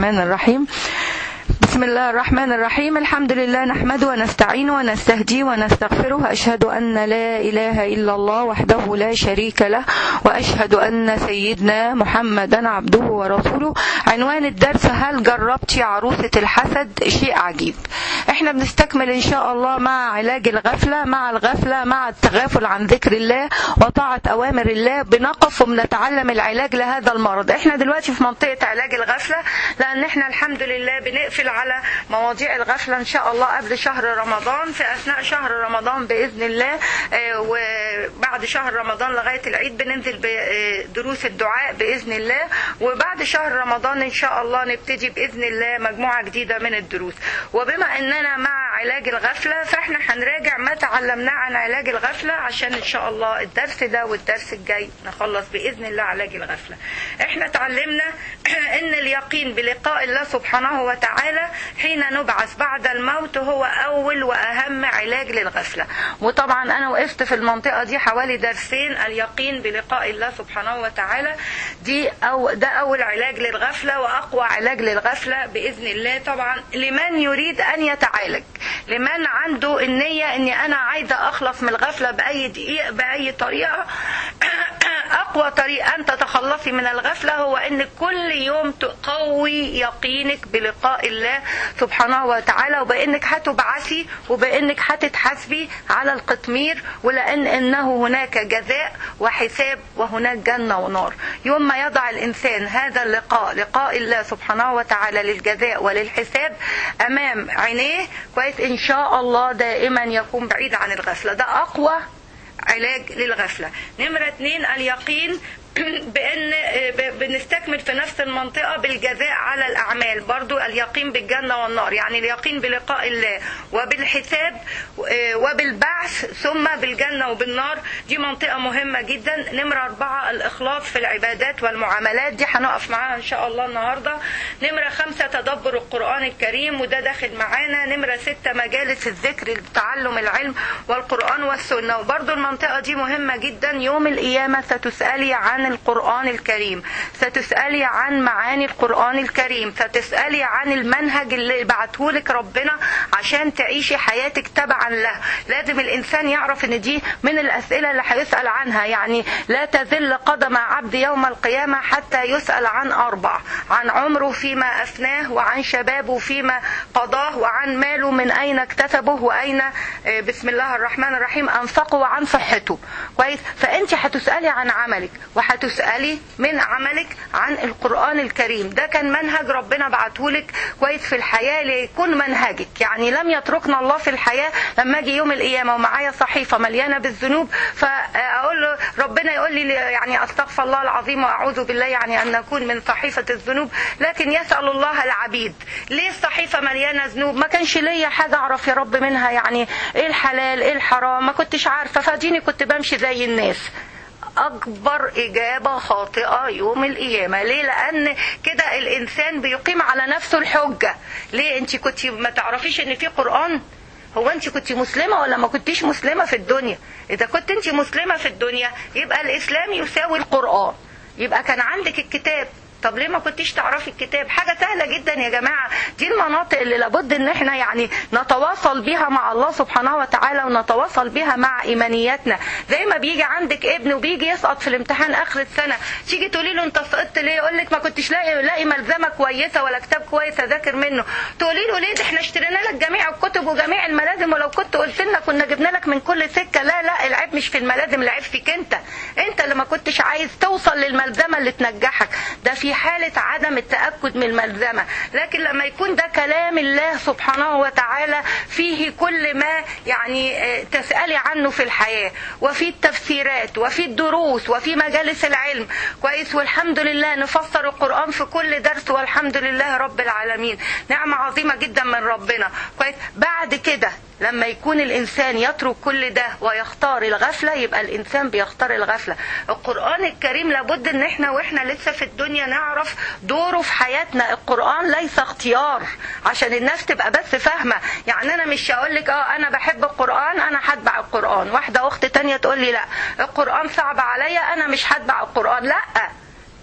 الرحمن الرحيم بسم الله الرحمن الرحيم الحمد لله نحمده ونستعينه ونستهديه ونستغفره أشهد أن لا إله إلا الله وحده لا شريك له وأشهد أن سيدنا محمدا عبده ورسوله عنوان الدرس هل جربت عروسة الحسد شيء عجيب احنا بنستكمل ان شاء الله مع علاج الغفلة مع الغفلة مع التغافل عن ذكر الله وطاعة أوامر الله بنقف وبنتعلم العلاج لهذا المرض احنا دلوقتي في منطقة علاج الغفلة لأن احنا الحمد لله بنقفل على مواضيع الغفلة إن شاء الله قبل شهر رمضان في أثناء شهر رمضان بإذن الله وبعد شهر رمضان لغاية العيد بننزل بدروس الدعاء بإذن الله وبعد شهر رمضان إن شاء الله نبتدي بإذن الله مجموعة جديدة من الدروس وبما أننا مع علاج الغفلة فإحنا هنراجع ما تعلمناه عن علاج الغفلة عشان إن شاء الله الدرس ده والدرس الجاي نخلص بإذن الله علاج الغفلة إحنا تعلمنا أن اليقين بلقاء الله سبحانه وتعالى حين نبعث بعد الموت هو أول وأهم علاج للغفلة وطبعا أنا وقفت في المنطقة دي حوالي درسين اليقين بلقاء الله سبحانه وتعالى دي أو ده أول علاج للغفلة وأقوى علاج للغفلة بإذن الله طبعا لمن يريد أن يتعالج لمن عنده النية أني أنا عايزة أخلص من الغفلة بأي دقيقة بأي طريقة أقوى طريقة أن تتخلصي من الغفلة هو أن كل يوم تقوي يقينك بلقاء الله سبحانه وتعالى وبأنك هتبعثي وبأنك هتتحاسبي على القطمير ولأن أنه هناك جزاء وحساب وهناك جنة ونار يوم ما يضع الإنسان هذا اللقاء لقاء الله سبحانه وتعالى للجزاء وللحساب أمام عينيه كويس إن شاء الله دائما يكون بعيد عن الغفلة ده أقوى علاج للغفلة نمرة اتنين اليقين بان بنستكمل في نفس المنطقة بالجزاء على الأعمال برضو اليقين بالجنة والنار يعني اليقين بلقاء الله وبالحساب وبالبعث ثم بالجنة وبالنار دي منطقة مهمة جدا نمرة أربعة الإخلاص في العبادات والمعاملات دي هنقف معاها إن شاء الله النهاردة نمرة خمسة تدبر القرآن الكريم وده داخل معانا نمرة ستة مجالس الذكر لتعلم العلم والقرآن والسنة وبرضو المنطقة دي مهمة جدا يوم القيامة ستسألي عن القرآن الكريم ستسألي عن معاني القرآن الكريم ستسألي عن المنهج اللي بعتهولك ربنا عشان تعيشي حياتك تبعا له لازم الإنسان يعرف ان دي من الأسئلة اللي هيسأل عنها يعني لا تزل قدم عبد يوم القيامة حتى يسأل عن أربع عن عمره فيما أفناه وعن شبابه فيما قضاه وعن ماله من أين اكتسبه وأين بسم الله الرحمن الرحيم أنفقه وعن صحته كويس فأنت هتسألي عن عملك وهتسألي من عملك عن القرآن الكريم ده كان منهج ربنا بعتهولك كويس في الحياة ليكون منهجك يعني لم يتركنا الله في الحياة لما اجي يوم القيامة ومعايا صحيفة مليانة بالذنوب فأقول له ربنا يقول لي يعني أستغفر الله العظيم وأعوذ بالله يعني أن نكون من صحيفة الذنوب لكن يسأل الله العبيد ليه الصحيفة مليانة ذنوب ما كانش ليا حاجة أعرف يا رب منها يعني إيه الحلال إيه الحرام ما كنتش عارفة فاديني كنت بمشي زي الناس أكبر إجابة خاطئة يوم القيامة ليه لأن كده الإنسان بيقيم على نفسه الحجة ليه أنت كنت ما تعرفيش أن في قرآن هو انت كنت مسلمة ولا ما كنتيش مسلمة في الدنيا اذا كنت انت مسلمة في الدنيا يبقى الاسلام يساوي القرآن يبقى كان عندك الكتاب طب ليه ما كنتيش تعرفي الكتاب حاجة سهلة جدا يا جماعة دي المناطق اللي لابد ان احنا يعني نتواصل بيها مع الله سبحانه وتعالى ونتواصل بيها مع ايمانياتنا زي ما بيجي عندك ابن وبيجي يسقط في الامتحان اخر السنة تيجي تقولي له انت سقطت ليه يقول لك ما كنتش لاقي لاقي ملزمة كويسة ولا كتاب كويس اذاكر منه تقولي له ليه ده احنا اشترينا لك جميع الكتب وجميع الملازم ولو كنت قلت لنا كنا جبنا لك من كل سكة لا لا العيب مش في الملازم العيب فيك انت انت اللي ما كنتش عايز توصل للملزمة اللي تنجحك ده في حالة عدم التأكد من الملزمة لكن لما يكون ده كلام الله سبحانه وتعالى فيه كل ما يعني تسألي عنه في الحياة وفي التفسيرات وفي الدروس وفي مجالس العلم كويس والحمد لله نفسر القرآن في كل درس والحمد لله رب العالمين نعمة عظيمة جدا من ربنا كويس بعد كده لما يكون الإنسان يترك كل ده ويختار الغفلة يبقى الإنسان بيختار الغفلة القرآن الكريم لابد ان احنا واحنا لسه في الدنيا نعرف دوره في حياتنا القرآن ليس اختيار عشان الناس تبقى بس فاهمة يعني انا مش هقول لك اه انا بحب القرآن انا هتبع القرآن واحدة اخت تانية تقول لي لا القرآن صعب عليا انا مش هتبع القرآن لا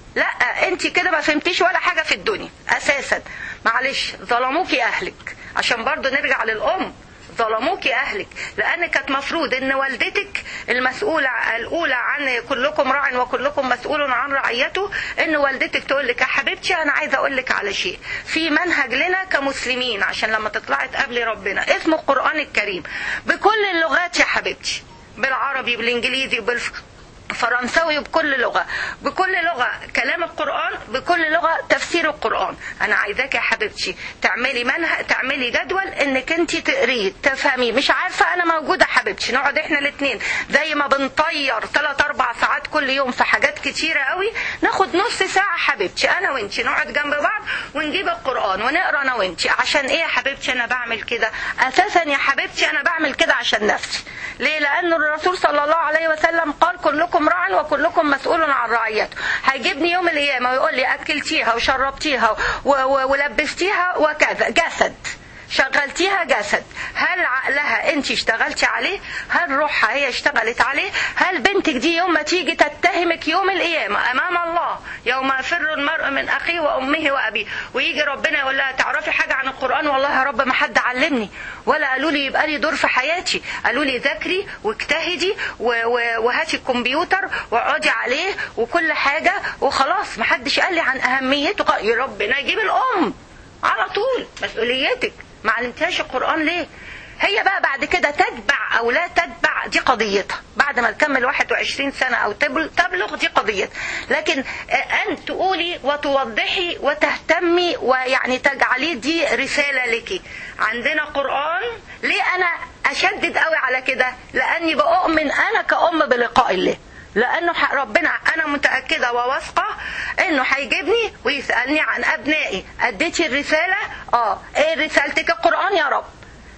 لا انت كده ما فهمتيش ولا حاجه في الدنيا اساسا معلش ظلموكي اهلك عشان برضو نرجع للام ظلموكي اهلك لان كانت مفروض ان والدتك المسؤوله الاولى عن كلكم راع وكلكم مسؤول عن رعيته ان والدتك تقول لك يا حبيبتي انا عايزه اقول لك على شيء في منهج لنا كمسلمين عشان لما تطلعي تقابلي ربنا اسمه القران الكريم بكل اللغات يا حبيبتي بالعربي بالانجليزي وبالف فرنساوي بكل لغة بكل لغة كلام القرآن بكل لغة تفسير القرآن أنا عايزاك يا حبيبتي تعملي منهج تعملي جدول إنك أنت تقريه تفهميه مش عارفة أنا موجودة حبيبتي نقعد إحنا الاثنين زي ما بنطير ثلاث أربع ساعات كل يوم في حاجات كتيرة قوي ناخد نص ساعة حبيبتي أنا وأنت نقعد جنب بعض ونجيب القرآن ونقرا أنا وأنت عشان إيه يا حبيبتي أنا بعمل كده أساسا يا حبيبتي أنا بعمل كده عشان نفسي ليه لأن الرسول صلى الله عليه وسلم قال كلكم راع وكلكم مسؤول عن رعيته هيجيبني يوم القيامة ويقول لي أكلتيها وشربتيها و- و- ولبستيها وكذا جسد شغلتيها جسد هل عقلها انت اشتغلتي عليه هل روحها هي اشتغلت عليه هل بنتك دي يوم ما تيجي تتهمك يوم القيامة امام الله يوم يفر المرء من اخيه وامه وابيه ويجي ربنا يقول لها تعرفي حاجة عن القرآن والله يا رب ما حد علمني ولا قالوا لي يبقى لي دور في حياتي قالوا لي ذاكري واجتهدي و- و- وهاتي الكمبيوتر واقعدي عليه وكل حاجة وخلاص ما حدش قال لي عن اهميته قال يا ربنا يجيب الام على طول مسؤوليتك ما علمتهاش القرآن ليه هي بقى بعد كده تتبع او لا تتبع دي قضيتها بعد ما تكمل 21 سنة او تبل- تبلغ دي قضيتها لكن آه، ان تقولي وتوضحي وتهتمي ويعني تجعليه دي رسالة لك عندنا قرآن ليه انا اشدد قوي على كده لاني بؤمن انا كأم بلقاء الله لانه ح- ربنا انا متاكده وواثقه انه هيجيبني ويسالني عن ابنائي اديتي الرساله اه ايه رسالتك القران يا رب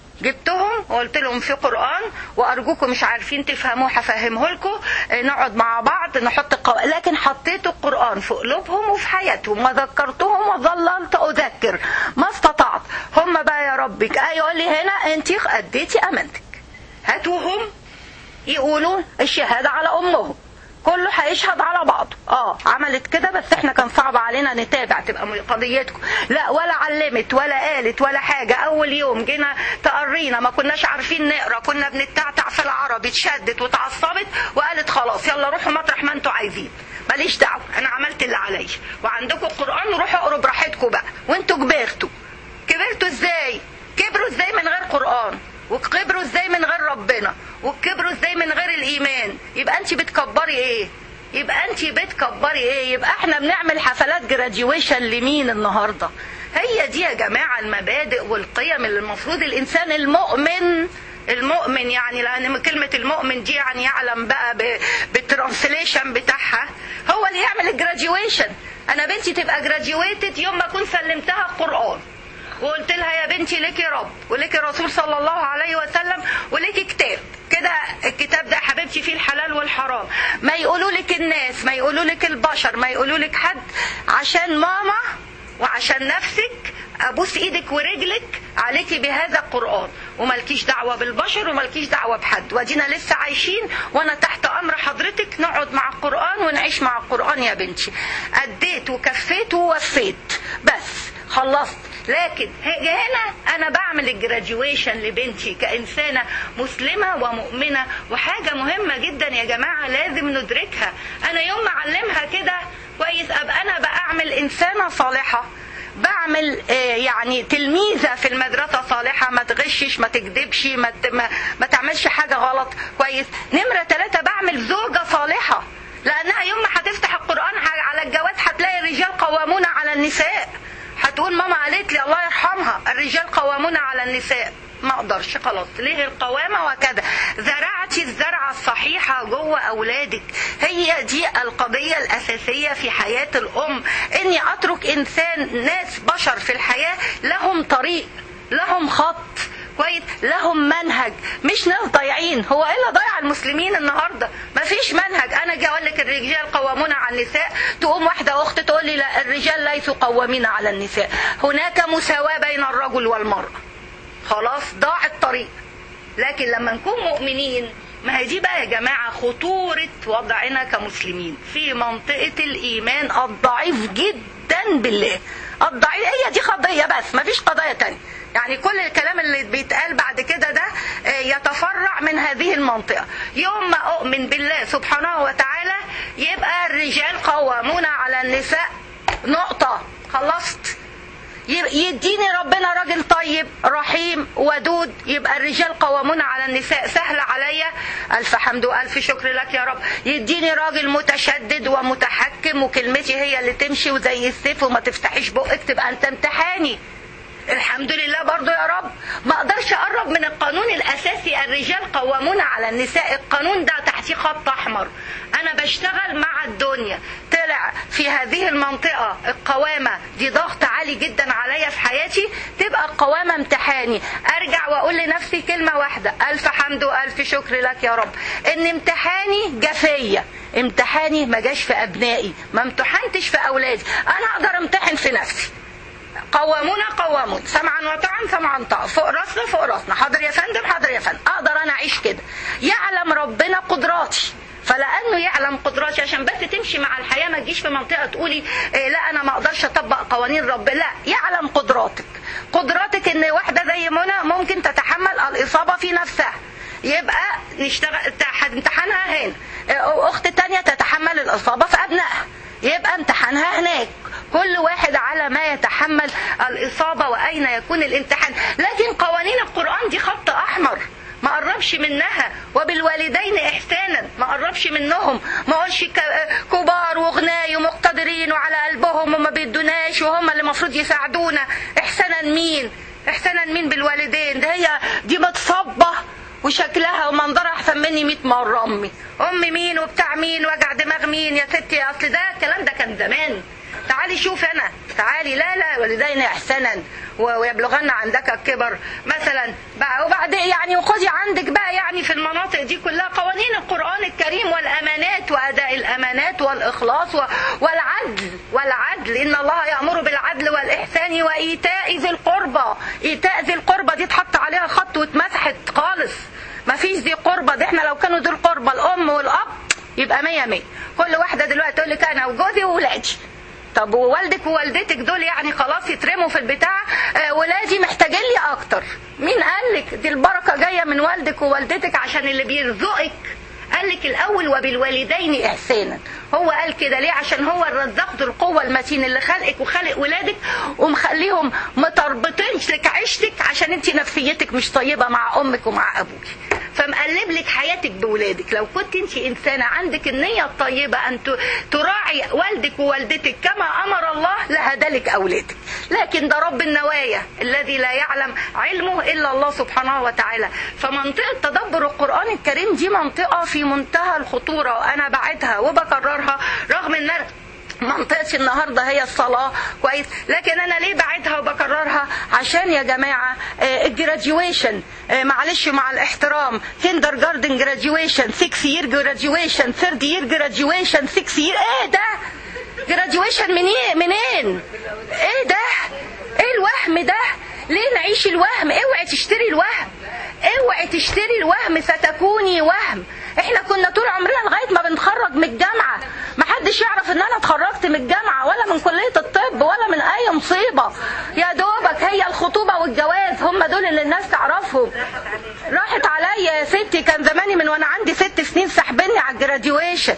جبتهم وقلت لهم في قرآن وأرجوكم مش عارفين تفهموه هفهمه لكم آه، نقعد مع بعض نحط القو... لكن حطيت القرآن في قلوبهم وفي حياتهم وذكرتهم وظللت أذكر ما استطعت هم بقى يا ربك آه يقول لي هنا أنت أديتي أمانتك هاتوهم يقولوا الشهادة على أمهم كله هيشهد على بعضه اه عملت كده بس احنا كان صعب علينا نتابع تبقى م- قضيتكم لا ولا علمت ولا قالت ولا حاجة اول يوم جينا تقرينا ما كناش عارفين نقرا كنا بنتعتع في العربي اتشدت واتعصبت وقالت خلاص يلا روحوا مطرح ما انتوا عايزين ماليش دعوه انا عملت اللي عليا وعندكم القران روحوا اقروا براحتكم بقى وانتوا كبرتوا كبرتوا ازاي كبروا ازاي من غير قران وكبروا ازاي من غير ربنا وكبروا ازاي من غير الايمان يبقى انت بتكبري ايه يبقى انت بتكبري ايه يبقى احنا بنعمل حفلات جراديويشن لمين النهارده هي دي يا جماعه المبادئ والقيم اللي المفروض الانسان المؤمن المؤمن يعني لان كلمه المؤمن دي يعني يعلم بقى ب- بالترانسليشن بتاعها هو اللي يعمل الجراديويشن انا بنتي تبقى جراديويتد يوم ما اكون سلمتها القران وقلت لها يا بنتي ليكي رب وليكي الرسول صلى الله عليه وسلم وليكي كتاب كده الكتاب ده يا حبيبتي فيه الحلال والحرام ما يقولوا لك الناس ما يقولوا لك البشر ما يقولوا لك حد عشان ماما وعشان نفسك ابوس ايدك ورجلك عليكي بهذا القران وملكيش دعوه بالبشر وملكيش دعوه بحد وادينا لسه عايشين وانا تحت امر حضرتك نقعد مع القران ونعيش مع القران يا بنتي اديت وكفيت ووفيت بس خلصت لكن هي- هنا انا بعمل الجراديويشن لبنتي كانسانه مسلمه ومؤمنه وحاجه مهمه جدا يا جماعه لازم ندركها انا يوم ما اعلمها كده كويس ابقى انا بعمل انسانه صالحه بعمل آه، يعني تلميذه في المدرسه صالحه ما تغشش ما تكذبش ما, ت- ما, ما تعملش حاجه غلط كويس نمره ثلاثه بعمل زوجه صالحه لانها يوم ما هتفتح القران ح- على الجواز هتلاقي الرجال قوامون على النساء هتقول ماما قالت لي الله يرحمها الرجال قوامون على النساء ما اقدرش خلاص ليه القوامه وكذا زرعتي الزرعه الصحيحه جوه اولادك هي دي القضيه الاساسيه في حياه الام اني اترك انسان ناس بشر في الحياه لهم طريق لهم خط كويس لهم منهج مش ناس ضايعين هو ايه اللي ضيع المسلمين النهارده مفيش منهج انا اجي اقول لك الرجال قوامون على النساء تقوم واحده اخت تقول لي لا الرجال ليسوا قوامين على النساء هناك مساواه بين الرجل والمراه خلاص ضاع الطريق لكن لما نكون مؤمنين ما هي دي بقى يا جماعة خطورة وضعنا كمسلمين في منطقة الإيمان الضعيف جدا بالله الضعيف هي دي قضية بس ما فيش قضايا تانية يعني كل الكلام اللي بيتقال بعد كده ده يتفرع من هذه المنطقة يوم ما أؤمن بالله سبحانه وتعالى يبقى الرجال قوامون على النساء نقطة خلصت يديني ربنا راجل طيب رحيم ودود يبقى الرجال قوامون على النساء سهل عليا ألف حمد وألف شكر لك يا رب يديني راجل متشدد ومتحكم وكلمتي هي اللي تمشي وزي السيف وما تفتحيش بقك تبقى أنت امتحاني الحمد لله برضو يا رب ما اقدرش اقرب من القانون الاساسي الرجال قوامون على النساء القانون ده تحتيه خط احمر انا بشتغل مع الدنيا طلع في هذه المنطقة القوامة دي ضغط عالي جدا عليا في حياتي تبقى القوامة امتحاني ارجع واقول لنفسي كلمة واحدة الف حمد والف شكر لك يا رب ان امتحاني جفية امتحاني ما جاش في ابنائي ما امتحنتش في اولادي انا اقدر امتحن في نفسي قوامونا قوامون سمعا وطاعا سمعا طاعا فوق راسنا فوق راسنا حاضر يا فندم حاضر يا فندم اقدر انا اعيش كده يعلم ربنا قدراتي فلانه يعلم قدراتي عشان بس تمشي مع الحياه ما تجيش في منطقه تقولي إيه لا انا ما اقدرش اطبق قوانين رب لا يعلم قدراتك قدراتك ان واحده زي منى ممكن تتحمل الاصابه في نفسها يبقى نشتغل امتحانها هنا اخت تانية تتحمل الاصابه في ابنائها يبقى امتحانها هناك كل واحد على ما يتحمل الإصابة وأين يكون الامتحان لكن قوانين القرآن دي خط أحمر ما قربش منها وبالوالدين إحسانا ما قربش منهم ما قولش كبار وغناي ومقتدرين وعلى قلبهم وما بيدوناش وهم اللي المفروض يساعدونا إحسانا مين إحسانا مين بالوالدين ده هي دي متصبة وشكلها ومنظرها احسن مني 100 مره امي امي مين وبتاع مين وجع دماغ مين يا ستي اصل ده الكلام ده كان زمان تعالي شوف انا تعالي لا لا والدين احسنا ويبلغن عندك الكبر مثلا بقى وبعد يعني وخذي عندك بقى يعني في المناطق دي كلها قوانين القران الكريم والامانات واداء الامانات والاخلاص والعدل والعدل ان الله يامر بالعدل والاحسان وايتاء ذي القربى ايتاء ذي القربى دي اتحط عليها خط واتمسحت خالص ما فيش ذي قربى ده احنا لو كانوا ذي القربى الام والاب يبقى مية مية كل واحدة دلوقتي تقول لك انا وجوزي وولادي طب ووالدك ووالدتك دول يعني خلاص يترموا في البتاع آه ولادي محتاجين لي اكتر مين قال لك دي البركه جايه من والدك ووالدتك عشان اللي بيرزقك قال لك الاول وبالوالدين احسانا هو قال كده ليه عشان هو الرزاق ذو القوه المتين اللي خلقك وخلق ولادك ومخليهم متربطينش لك عيشتك عشان انت نفسيتك مش طيبه مع امك ومع ابوك فمقلب لك حياتك بولادك لو كنت انت انسانه عندك النيه الطيبه ان تراعي والدك ووالدتك كما امر الله لهدلك اولادك لكن ده رب النوايا الذي لا يعلم علمه الا الله سبحانه وتعالى فمنطقه تدبر القران الكريم دي منطقه في منتهى الخطوره وانا بعدها وبكررها رغم ان منطقتي النهاردة هي الصلاة كويس لكن أنا ليه بعدها وبكررها عشان يا جماعة الجراديويشن معلش مع الاحترام كيندر جاردن جراديويشن 6 يير جراديويشن 3 يير جراديويشن 6 يير ايه ده جراديويشن منين منين ايه ده ايه الوهم ده ليه نعيش الوهم اوعي تشتري الوهم اوعي تشتري الوهم ستكوني وهم احنا كنا طول عمرنا لغايه ما بنتخرج من الجامعه ما حدش يعرف ان انا اتخرجت من الجامعه ولا من كليه الطب ولا من اي مصيبه يا دوبك هي الخطوبه والجواز هم دول اللي الناس تعرفهم راحت عليا يا ستي كان زماني من وانا عندي ست سنين سحبني على الجراديويشن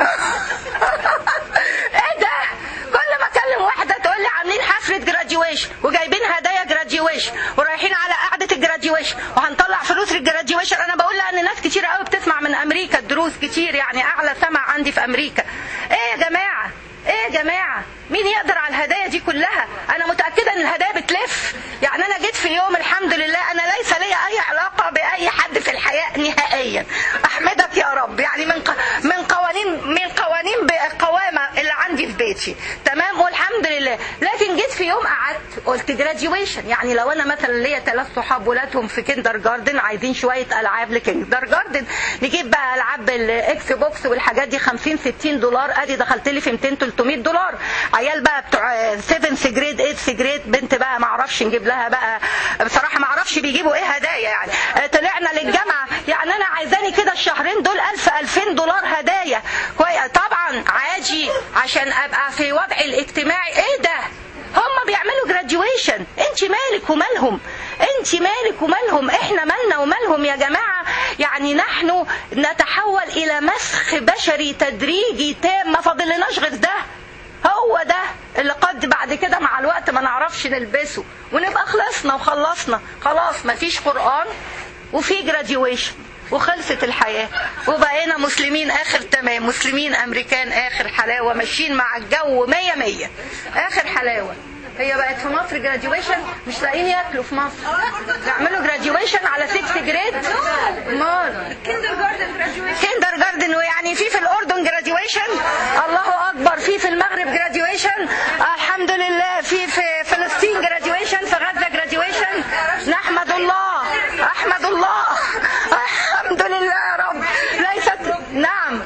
ايه ده كل ما اكلم واحده تقول لي عاملين حفله جراديويشن وجايبين هدايا جراديويشن ورايحين على قعده الجراديويشن وهنطلع فلوس للجراديويشن انا بقول لها ان ناس كتير قوي بتسمع من امريكا الدروس كتير يعني اعلى سمع عندي في امريكا ايه يا جماعه ايه يا جماعه مين يقدر على الهدايا دي كلها انا متاكده ان الهدايا بتلف يعني انا جيت في يوم الحمد لله انا ليس لي اي علاقه باي حد في الحياه نهائيا احمدك يا رب يعني من من قوانين من قوانين القوامه اللي عندي في بيتي تمام والحمد لله لكن جيت في يوم قعدت قلت جراديويشن يعني لو انا مثلا ليا ثلاث صحاب ولادهم في كندر جاردن عايزين شويه العاب لكندر جاردن نجيب بقى العاب الاكس بوكس والحاجات دي 50 60 دولار ادي دخلت لي في 200 300 دولار عيال بقى بتوع 7 جريد 8 جريد بنت بقى ما اعرفش نجيب لها بقى بصراحه ما اعرفش بيجيبوا ايه هدايا يعني طلعنا للجامعه يعني انا عايزاني كده كده الشهرين دول 1000 2000 دولار هدايا كويس طبعا عاجي عشان ابقى في وضعي الاجتماعي ايه ده هم بيعملوا جراديويشن انت مالك ومالهم انت مالك ومالهم احنا مالنا ومالهم يا جماعه يعني نحن نتحول الى مسخ بشري تدريجي تام ما فاضلناش غير ده هو ده اللي قد بعد كده مع الوقت ما نعرفش نلبسه ونبقى خلصنا وخلصنا خلاص مفيش قرآن وفي جراديويشن وخلصت الحياة وبقينا مسلمين آخر تمام مسلمين أمريكان آخر حلاوة ماشيين مع الجو مية مية آخر حلاوة هي بقت في مصر جراديويشن مش لاقيين ياكلوا في مصر يعملوا جراديويشن على 6 جريد امال كيندر جاردن جراديويشن كيندر جاردن ويعني في في الاردن جراديويشن الله اكبر في في المغرب جراديويشن الحمد لله في في فلسطين جراديويشن في غزه جراديويشن نحمد الله احمد الله الحمد لله يا رب ليست نعم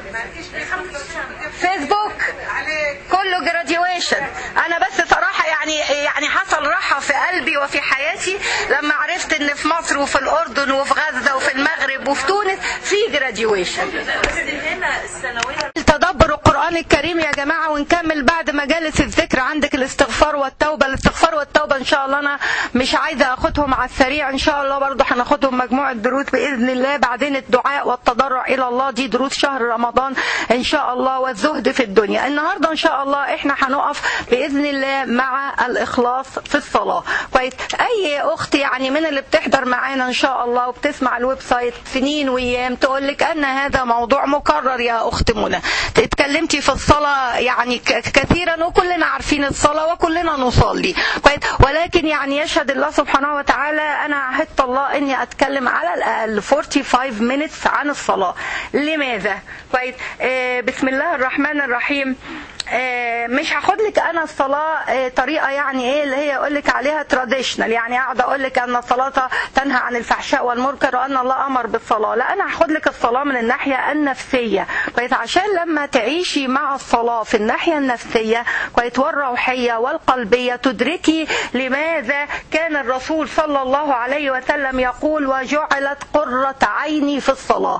فيسبوك كله جراديويشن انا بس صراحه يعني يعني حصل راحه في قلبي وفي حياتي لما عرفت ان في مصر وفي الاردن وفي غزه وفي المغرب وفي تونس في جراديويشن بس هنا الثانويه تدبر القرآن الكريم يا جماعة ونكمل بعد مجالس الذكر عندك الاستغفار والتوبة الاستغفار والتوبة ان شاء الله انا مش عايزة اخدهم على السريع ان شاء الله برضو هناخدهم مجموعة دروس بإذن الله بعدين الدعاء والتضرع الى الله دي دروس شهر رمضان ان شاء الله والزهد في الدنيا النهاردة ان شاء الله احنا هنقف بإذن الله مع الاخلاص في الصلاة كويس اي اخت يعني من اللي بتحضر معانا ان شاء الله وبتسمع الويب سايت سنين وايام تقول لك ان هذا موضوع مكرر يا اخت منى اتكلمتي في الصلاة يعني ك- كثيرا وكلنا عارفين الصلاة وكلنا نصلي كويس ولكن يعني يشهد الله سبحانه وتعالى أنا عهدت الله إني أتكلم على الأقل 45 minutes عن الصلاة لماذا؟ كويس آه بسم الله الرحمن الرحيم آه، مش هاخد لك انا الصلاه آه، طريقه يعني ايه اللي هي اقول لك عليها تراديشنال يعني قاعده اقول لك ان الصلاه تنهى عن الفحشاء والمنكر وان الله امر بالصلاه لا انا هاخد لك الصلاه من الناحيه النفسيه كويس عشان لما تعيشي مع الصلاه في الناحيه النفسيه كويس والروحيه والقلبيه تدركي لماذا كان الرسول صلى الله عليه وسلم يقول وجعلت قره عيني في الصلاه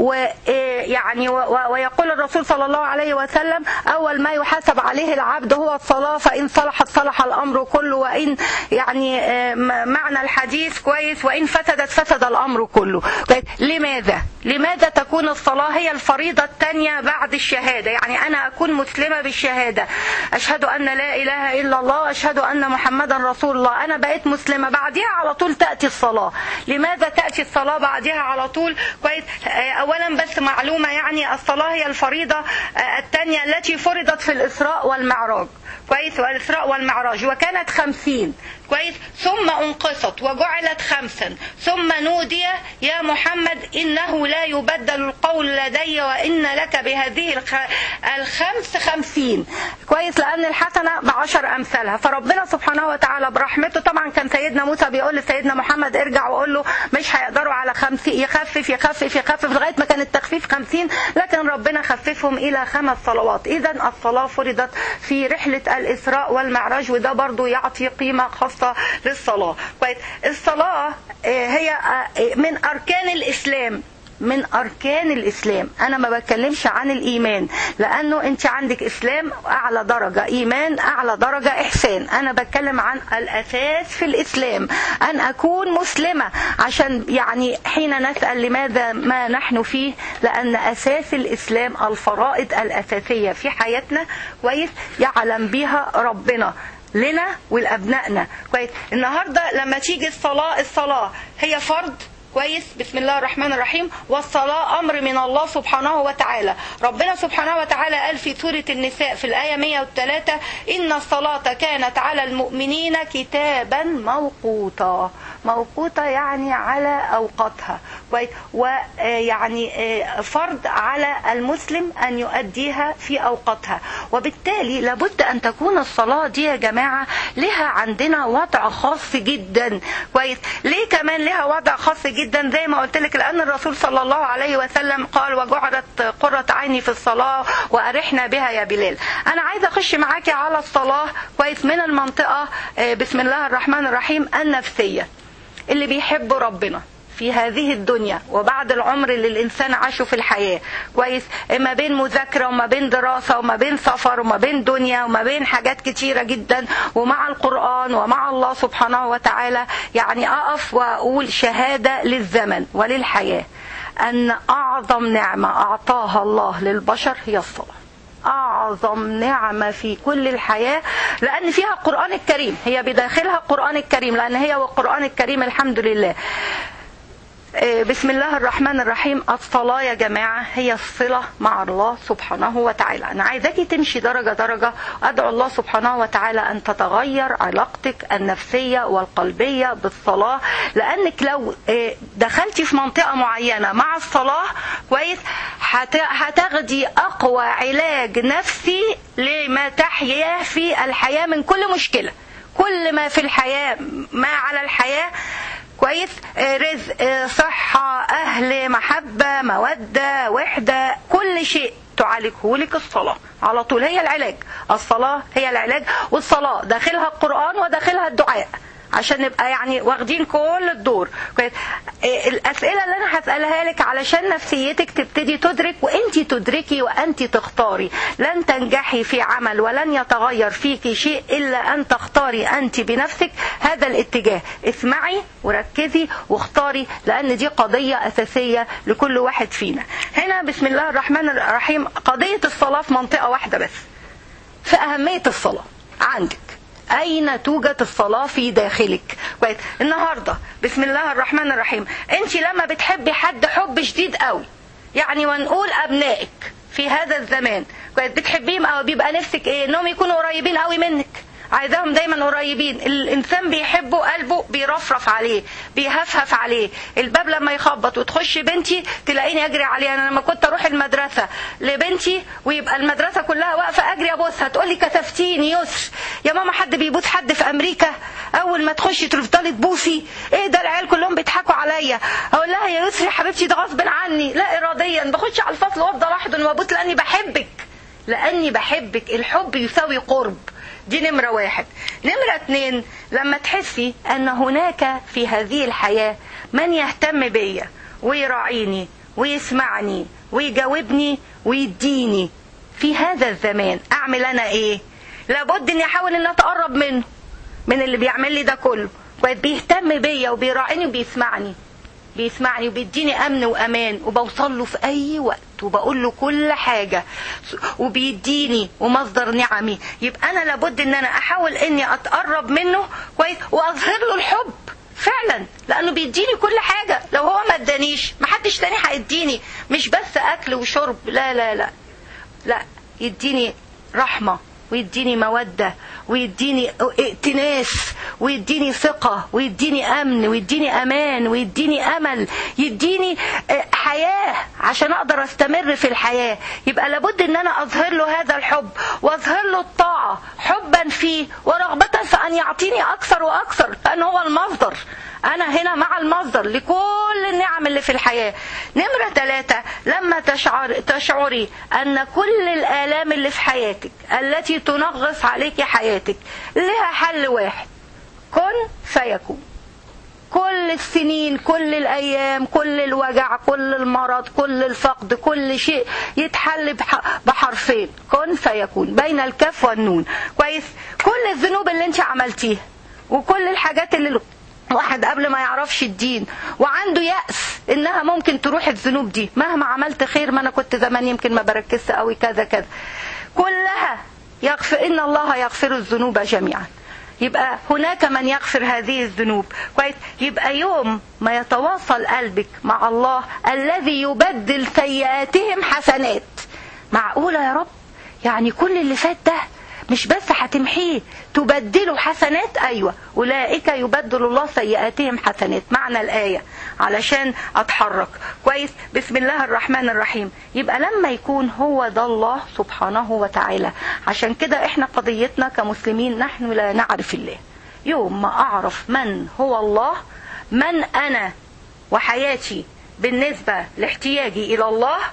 ويعني ويقول الرسول صلى الله عليه وسلم اول ما يحاسب عليه العبد هو الصلاة فإن صلحت صلح الأمر كله وإن يعني آه، م- معنى الحديث كويس وإن فسدت فسد الأمر كله كويس. لماذا؟ لماذا تكون الصلاة هي الفريضة الثانية بعد الشهادة يعني أنا أكون مسلمة بالشهادة أشهد أن لا إله إلا الله أشهد أن محمدا رسول الله أنا بقيت مسلمة بعدها على طول تأتي الصلاة لماذا تأتي الصلاة بعدها على طول كويس آه، أولا بس معلومة يعني الصلاة هي الفريضة آه، الثانية التي فرضت في الإسراء والمعراج كويس والإسراء والمعراج وكانت خمسين كويس ثم انقصت وجعلت خمسا ثم نودي يا محمد إنه لا يبدل القول لدي وإن لك بهذه الخ... الخمس خمسين كويس لأن الحسنة بعشر أمثالها فربنا سبحانه وتعالى برحمته طبعا كان سيدنا موسى بيقول لسيدنا محمد ارجع وقول له مش هيقدروا على خمسين يخفف يخفف يخفف لغاية ما كان التخفيف خمسين لكن ربنا خففهم إلى خمس صلوات إذا الصلاة فرضت في رحلة الإسراء والمعراج وده برضو يعطي قيمة خاصة للصلاة كويس الصلاة آه، هي آه، من أركان الإسلام من أركان الإسلام أنا ما بتكلمش عن الإيمان لأنه أنت عندك إسلام أعلى درجة إيمان أعلى درجة إحسان أنا بتكلم عن الأساس في الإسلام أن أكون مسلمة عشان يعني حين نسأل لماذا ما نحن فيه لأن أساس الإسلام الفرائض الأساسية في حياتنا كويس يعلم بها ربنا لنا ولأبنائنا كويس النهاردة لما تيجي الصلاة الصلاة هي فرض كويس بسم الله الرحمن الرحيم والصلاة أمر من الله سبحانه وتعالى ربنا سبحانه وتعالى قال في سورة النساء في الآية 103 إن الصلاة كانت على المؤمنين كتابا موقوتا موقوتا يعني على أوقاتها كويس ويعني فرض على المسلم أن يؤديها في أوقاتها وبالتالي لابد أن تكون الصلاة دي يا جماعة لها عندنا وضع خاص جدا كويس ليه كمان لها وضع خاص جدا زي ما قلت لك لأن الرسول صلى الله عليه وسلم قال وجعلت قرة عيني في الصلاة وأرحنا بها يا بلال أنا عايزة أخش معاكي على الصلاة كويس من المنطقة آه، بسم الله الرحمن الرحيم النفسية اللي بيحبوا ربنا في في هذه الدنيا وبعد العمر اللي الانسان عاشه في الحياه كويس ما بين مذاكره وما بين دراسه وما بين سفر وما بين دنيا وما بين حاجات كتيره جدا ومع القران ومع الله سبحانه وتعالى يعني اقف واقول شهاده للزمن وللحياه ان اعظم نعمه اعطاها الله للبشر هي الصلاه أعظم نعمة في كل الحياة لأن فيها القرآن الكريم هي بداخلها القرآن الكريم لأن هي والقرآن الكريم الحمد لله بسم الله الرحمن الرحيم الصلاة يا جماعة هي الصلة مع الله سبحانه وتعالى أنا عايزاكي تمشي درجة درجة أدعو الله سبحانه وتعالى أن تتغير علاقتك النفسية والقلبية بالصلاة لأنك لو دخلتي في منطقة معينة مع الصلاة كويس هتاخدي أقوى علاج نفسي لما تحياه في الحياة من كل مشكلة كل ما في الحياة ما على الحياة كويس رزق صحة أهل محبة مودة وحدة كل شيء تعالجه لك الصلاة على طول هي العلاج الصلاة هي العلاج والصلاة داخلها القرآن وداخلها الدعاء عشان نبقى يعني واخدين كل الدور الاسئله اللي انا هسالها لك علشان نفسيتك تبتدي تدرك وانت تدركي وانت تختاري لن تنجحي في عمل ولن يتغير فيك شيء الا ان تختاري انت بنفسك هذا الاتجاه اسمعي وركزي واختاري لان دي قضيه اساسيه لكل واحد فينا هنا بسم الله الرحمن الرحيم قضيه الصلاه في منطقه واحده بس في اهميه الصلاه عندك أين توجد الصلاة في داخلك كويس النهاردة بسم الله الرحمن الرحيم أنت لما بتحبي حد حب شديد قوي يعني ونقول أبنائك في هذا الزمان كويس بتحبيهم أو بيبقى نفسك إيه إنهم يكونوا قريبين قوي منك عايزاهم دايما قريبين الانسان بيحبه قلبه بيرفرف عليه بيهفهف عليه الباب لما يخبط وتخش بنتي تلاقيني اجري عليه انا لما كنت اروح المدرسه لبنتي ويبقى المدرسه كلها واقفه اجري ابوسها تقول لي كتفتيني يسر يا ماما حد بيبوس حد في امريكا اول ما تخشي تفضلي تبوسي ايه ده العيال كلهم بيضحكوا عليا اقول لها يا يسري حبيبتي ده غصب عني لا اراديا بخش على الفصل وافضل احضن وابوس لاني بحبك لاني بحبك الحب يساوي قرب دي نمرة واحد نمرة اتنين لما تحسي ان هناك في هذه الحياة من يهتم بيا ويراعيني ويسمعني ويجاوبني ويديني في هذا الزمان اعمل انا ايه لابد اني احاول ان اتقرب منه من اللي بيعمل لي ده كله بيهتم بيا وبيراعيني وبيسمعني بيسمعني وبيديني امن وامان وبوصل له في اي وقت وبقول له كل حاجه وبيديني ومصدر نعمي يبقى انا لابد ان انا احاول اني اتقرب منه كويس واظهر له الحب فعلا لانه بيديني كل حاجه لو هو ما ادانيش محدش تاني هيديني مش بس اكل وشرب لا لا لا لا يديني رحمه ويديني مودة ويديني ائتناس ويديني ثقة ويديني أمن ويديني أمان ويديني أمل يديني حياة عشان أقدر أستمر في الحياة يبقى لابد أن أنا أظهر له هذا الحب وأظهر له الطاعة حبا فيه ورغبة في أن يعطيني أكثر وأكثر لأن هو المصدر أنا هنا مع المصدر لكل النعم اللي في الحياة نمرة ثلاثة لما تشعر تشعري أن كل الآلام اللي في حياتك التي تنغص عليك حياتك لها حل واحد كن فيكون كل السنين كل الأيام كل الوجع كل المرض كل الفقد كل شيء يتحل بحرفين كن فيكون بين الكاف والنون كويس كل الذنوب اللي انت عملتيها وكل الحاجات اللي واحد قبل ما يعرفش الدين وعنده يأس انها ممكن تروح الذنوب دي مهما عملت خير ما انا كنت زمان يمكن ما بركزش قوي كذا كذا كلها يغفر ان الله يغفر الذنوب جميعا يبقى هناك من يغفر هذه الذنوب كويس يبقى يوم ما يتواصل قلبك مع الله الذي يبدل سيئاتهم حسنات معقولة يا رب يعني كل اللي فات ده مش بس هتمحيه تبدله حسنات ايوه اولئك يبدل الله سيئاتهم حسنات معنى الايه علشان اتحرك كويس بسم الله الرحمن الرحيم يبقى لما يكون هو ده الله سبحانه وتعالى عشان كده احنا قضيتنا كمسلمين نحن لا نعرف الله يوم ما اعرف من هو الله من انا وحياتي بالنسبه لاحتياجي الى الله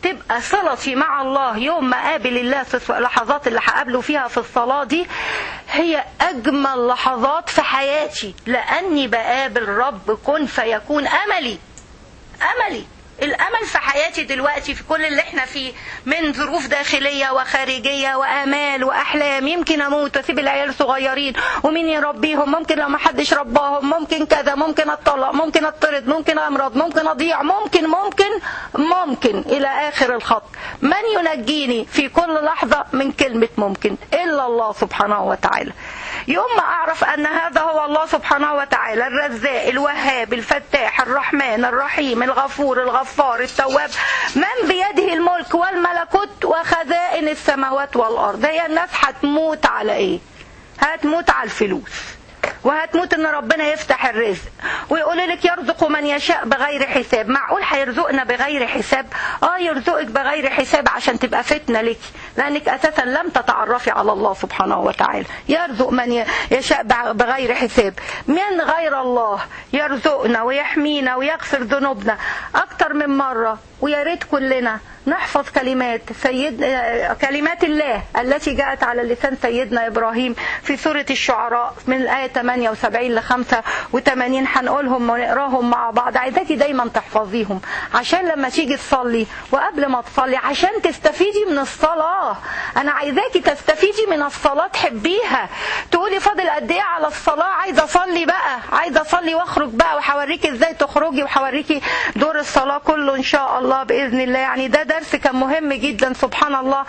تبقى صلتي مع الله يوم ما قابل الله في اللحظات اللي هقابله فيها في الصلاة دي هي أجمل لحظات في حياتي لأني بقابل رب كن فيكون أملي أملي الامل في حياتي دلوقتي في كل اللي احنا فيه من ظروف داخليه وخارجيه وامال واحلام يمكن اموت واسيب العيال صغيرين ومين يربيهم ممكن لو ما حدش رباهم ممكن كذا ممكن اتطلق ممكن اطرد ممكن امرض ممكن اضيع ممكن ممكن ممكن الى اخر الخط من ينجيني في كل لحظه من كلمه ممكن الا الله سبحانه وتعالى يوم ما اعرف ان هذا هو الله سبحانه وتعالى الرزاق الوهاب الفتاح الرحمن الرحيم الغفور الغفار التواب من بيده الملك والملكوت وخزائن السماوات والارض هي الناس هتموت على ايه هتموت على الفلوس وهتموت ان ربنا يفتح الرزق ويقول لك يرزق من يشاء بغير حساب معقول هيرزقنا بغير حساب اه يرزقك بغير حساب عشان تبقى فتنه لك لانك اساسا لم تتعرفي على الله سبحانه وتعالى يرزق من يشاء بغير حساب من غير الله يرزقنا ويحمينا ويغفر ذنوبنا اكتر من مره ويا ريت كلنا نحفظ كلمات سيد كلمات الله التي جاءت على لسان سيدنا ابراهيم في سوره الشعراء من الايه 78 ل 85 هنقولهم ونقراهم مع بعض عايزاكي دايما تحفظيهم عشان لما تيجي تصلي وقبل ما تصلي عشان تستفيدي من الصلاه انا عايزاكي تستفيدي من الصلاه تحبيها تقولي فاضل قد ايه على الصلاه عايزه اصلي بقى عايزه اصلي واخرج بقى وهوريكي ازاي تخرجي وهوريكي دور الصلاه كله ان شاء الله باذن الله يعني ده درس كان مهم جدا سبحان الله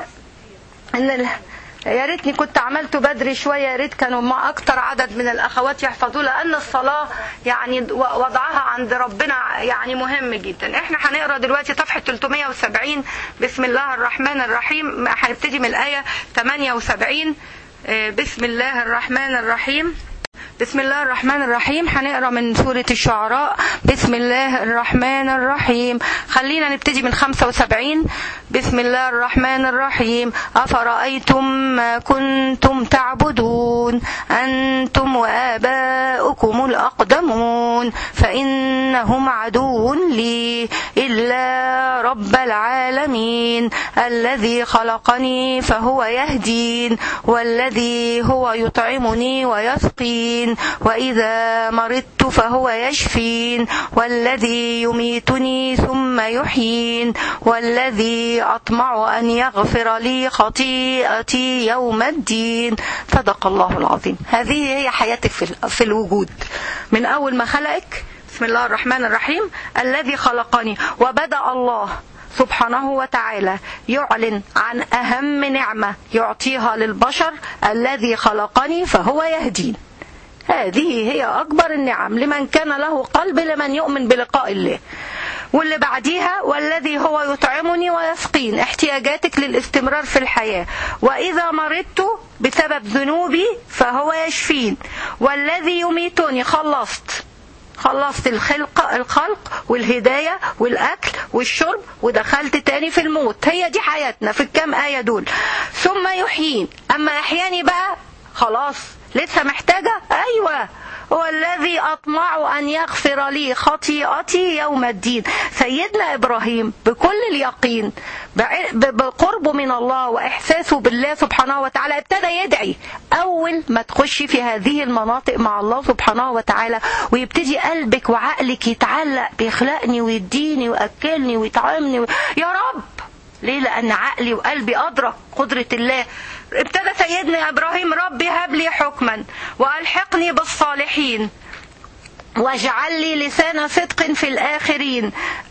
ان ال... يا ريتني كنت عملته بدري شويه يا ريت كانوا مع اكتر عدد من الاخوات يحفظوا لان الصلاه يعني وضعها عند ربنا يعني مهم جدا احنا هنقرا دلوقتي صفحه 370 بسم الله الرحمن الرحيم هنبتدي من الايه 78 بسم الله الرحمن الرحيم بسم الله الرحمن الرحيم هنقرا من سورة الشعراء بسم الله الرحمن الرحيم خلينا نبتدي من 75 بسم الله الرحمن الرحيم أفرأيتم ما كنتم تعبدون أنتم وآباؤكم الأقدمون فإنهم عدو لي إلا رب العالمين الذي خلقني فهو يهدين والذي هو يطعمني ويسقين وإذا مرضت فهو يشفين والذي يميتني ثم يحيين والذي أطمع أن يغفر لي خطيئتي يوم الدين صدق الله العظيم هذه هي حياتك في الوجود من أول ما خلقك بسم الله الرحمن الرحيم الذي خلقني وبدأ الله سبحانه وتعالى يعلن عن أهم نعمة يعطيها للبشر الذي خلقني فهو يهدين هذه هي أكبر النعم لمن كان له قلب لمن يؤمن بلقاء الله واللي بعديها والذي هو يطعمني ويسقين احتياجاتك للاستمرار في الحياة وإذا مرضت بسبب ذنوبي فهو يشفين والذي يميتني خلصت خلصت الخلق الخلق والهداية والأكل والشرب ودخلت تاني في الموت هي دي حياتنا في الكام آية دول ثم يحيين أما أحياني بقى خلاص لسه محتاجة أيوة هو الذي أطمع أن يغفر لي خطيئتي يوم الدين سيدنا إبراهيم بكل اليقين بقربه من الله وإحساسه بالله سبحانه وتعالى ابتدى يدعي أول ما تخشي في هذه المناطق مع الله سبحانه وتعالى ويبتدي قلبك وعقلك يتعلق بيخلقني ويديني ويأكلني ويطعمني و... يا رب ليه لأن عقلي وقلبي أدرك قدرة الله ابتدى سيدنا إبراهيم ربي هب لي حكما وألحقني بالصالحين واجعل لي لسان صدق في الآخرين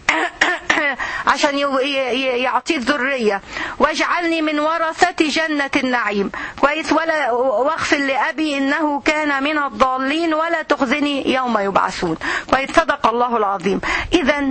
عشان يعطيه الذرية واجعلني من ورثة جنة النعيم كويس ولا واغفر لأبي إنه كان من الضالين ولا تخزني يوم يبعثون كويس صدق الله العظيم إذا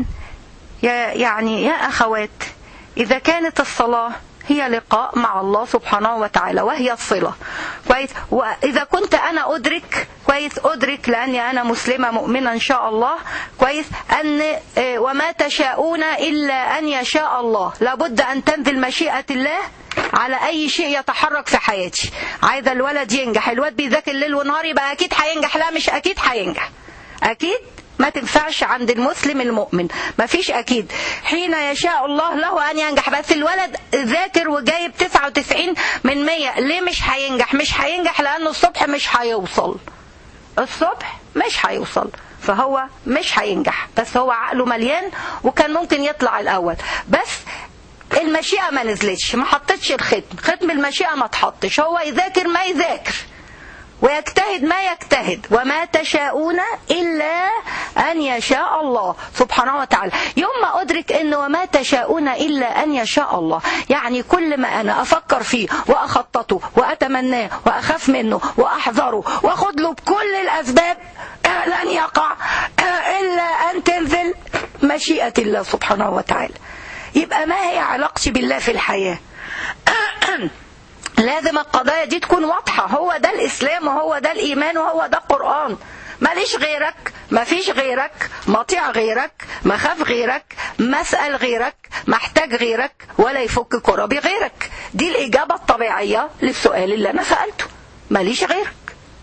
يعني يا أخوات إذا كانت الصلاة هي لقاء مع الله سبحانه وتعالى وهي الصلة كويس وإذا كنت أنا أدرك كويس أدرك لأني أنا مسلمة مؤمنة إن شاء الله كويس أن وما تشاءون إلا أن يشاء الله لابد أن تنزل مشيئة الله على اي شيء يتحرك في حياتي عايزه الولد ينجح الواد بيذاكر ليل ونهار يبقى اكيد هينجح لا مش اكيد هينجح اكيد ما تنفعش عند المسلم المؤمن ما فيش اكيد حين يشاء الله له ان ينجح بس الولد ذاكر وجايب 99 من 100 ليه مش هينجح مش هينجح لانه الصبح مش هيوصل الصبح مش هيوصل فهو مش هينجح بس هو عقله مليان وكان ممكن يطلع الاول بس المشيئة ما نزلتش ما حطتش الختم ختم المشيئة ما تحطش هو يذاكر ما يذاكر ويجتهد ما يجتهد وما تشاءون إلا أن يشاء الله سبحانه وتعالى يوم ما أدرك أن وما تشاءون إلا أن يشاء الله يعني كل ما أنا أفكر فيه وأخططه وأتمناه وأخاف منه وأحذره وأخذ له بكل الأسباب لن يقع إلا أن تنزل مشيئة الله سبحانه وتعالى يبقى ما هي علاقتي بالله في الحياة لازم القضايا دي تكون واضحة هو ده الإسلام وهو ده الإيمان وهو ده القرآن ماليش غيرك مفيش غيرك مطيع غيرك مخاف غيرك مسأل غيرك محتاج غيرك ولا يفك كربي غيرك دي الإجابة الطبيعية للسؤال اللي أنا سألته ماليش غيرك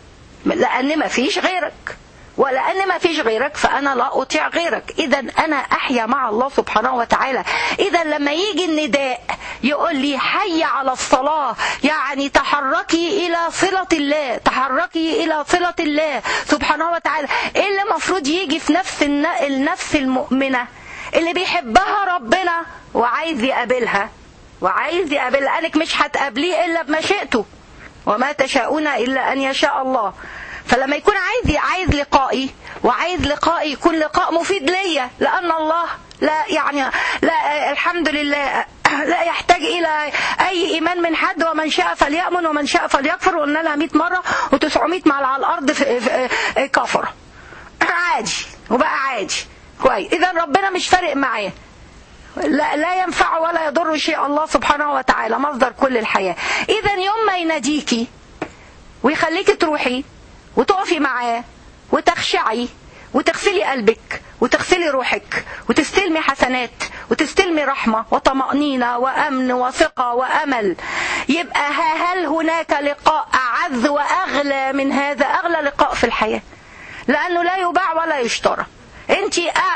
لأن مفيش غيرك ولأن ما فيش غيرك فأنا لا أطيع غيرك إذا أنا أحيا مع الله سبحانه وتعالى إذا لما يجي النداء يقول لي حي على الصلاة يعني تحركي إلى صلة الله تحركي إلى صلة الله سبحانه وتعالى إيه اللي المفروض يجي في نفس النفس المؤمنة اللي بيحبها ربنا وعايز يقابلها وعايز يقابلها قالك مش هتقابليه إلا بمشيئته وما تشاءون إلا أن يشاء الله فلما يكون عايز عايز لقائي وعايز لقائي يكون لقاء مفيد ليا لان الله لا يعني لا الحمد لله لا يحتاج الى اي ايمان من حد ومن شاء فليامن ومن شاء فليكفر وقلنا لها 100 مره و900 مع على الارض في في كفر عادي وبقى عادي كويس اذا ربنا مش فارق معاه لا, لا ينفع ولا يضر شيء الله سبحانه وتعالى مصدر كل الحياه اذا يوم ما يناديكي ويخليكي تروحي وتقفي معاه وتخشعي وتغسلي قلبك وتغسلي روحك وتستلمي حسنات وتستلمي رحمة وطمأنينة وأمن وثقة وأمل يبقى هل هناك لقاء أعز وأغلى من هذا أغلى لقاء في الحياة لأنه لا يباع ولا يشترى انت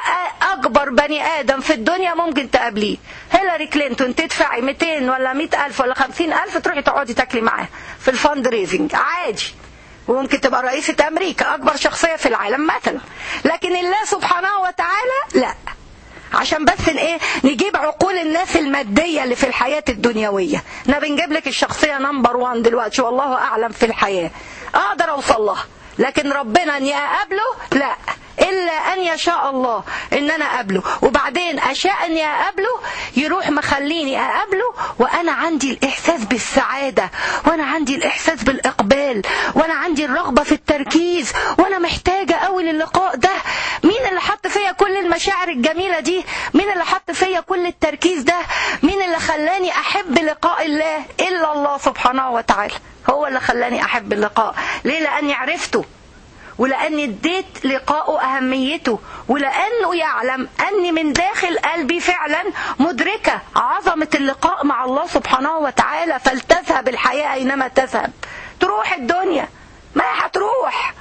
اكبر بني ادم في الدنيا ممكن تقابليه هيلاري كلينتون تدفعي 200 ولا 100 الف ولا 50 الف تروحي تقعدي تاكلي معاها في الفند ريزنج عادي وممكن تبقى رئيسة أمريكا أكبر شخصية في العالم مثلا لكن الله سبحانه وتعالى لا عشان بس ايه نجيب عقول الناس المادية اللي في الحياة الدنيوية انا بنجيب لك الشخصية نمبر وان دلوقتي والله أعلم في الحياة أقدر أوصل لها لكن ربنا أني أقابله لا إلا أن يشاء الله إن أنا أقابله وبعدين أشاء أني أقابله يروح مخليني أقابله وأنا عندي الإحساس بالسعادة وأنا عندي الإحساس بالإقبال وأنا عندي الرغبة في التركيز وأنا محتاجة أوي للقاء ده مين اللي حط فيا كل المشاعر الجميلة دي مين اللي حط فيا كل التركيز ده مين اللي خلاني أحب لقاء الله إلا الله سبحانه وتعالى هو اللي خلاني أحب اللقاء ليه لأني عرفته ولأني اديت لقاءه أهميته ولأنه يعلم أني من داخل قلبي فعلا مدركة عظمة اللقاء مع الله سبحانه وتعالى فلتذهب الحياة أينما تذهب تروح الدنيا ما هتروح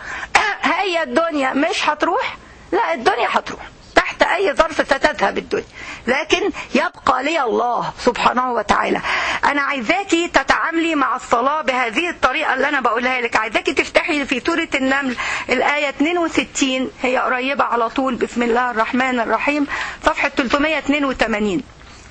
هي الدنيا مش هتروح لا الدنيا هتروح تحت أي ظرف ستذهب الدنيا لكن يبقى لي الله سبحانه وتعالى أنا عايزاكي تتعاملي مع الصلاة بهذه الطريقة اللي أنا بقولها لك عايزاكي تفتحي في سورة النمل الآية 62 هي قريبة على طول بسم الله الرحمن الرحيم صفحة 382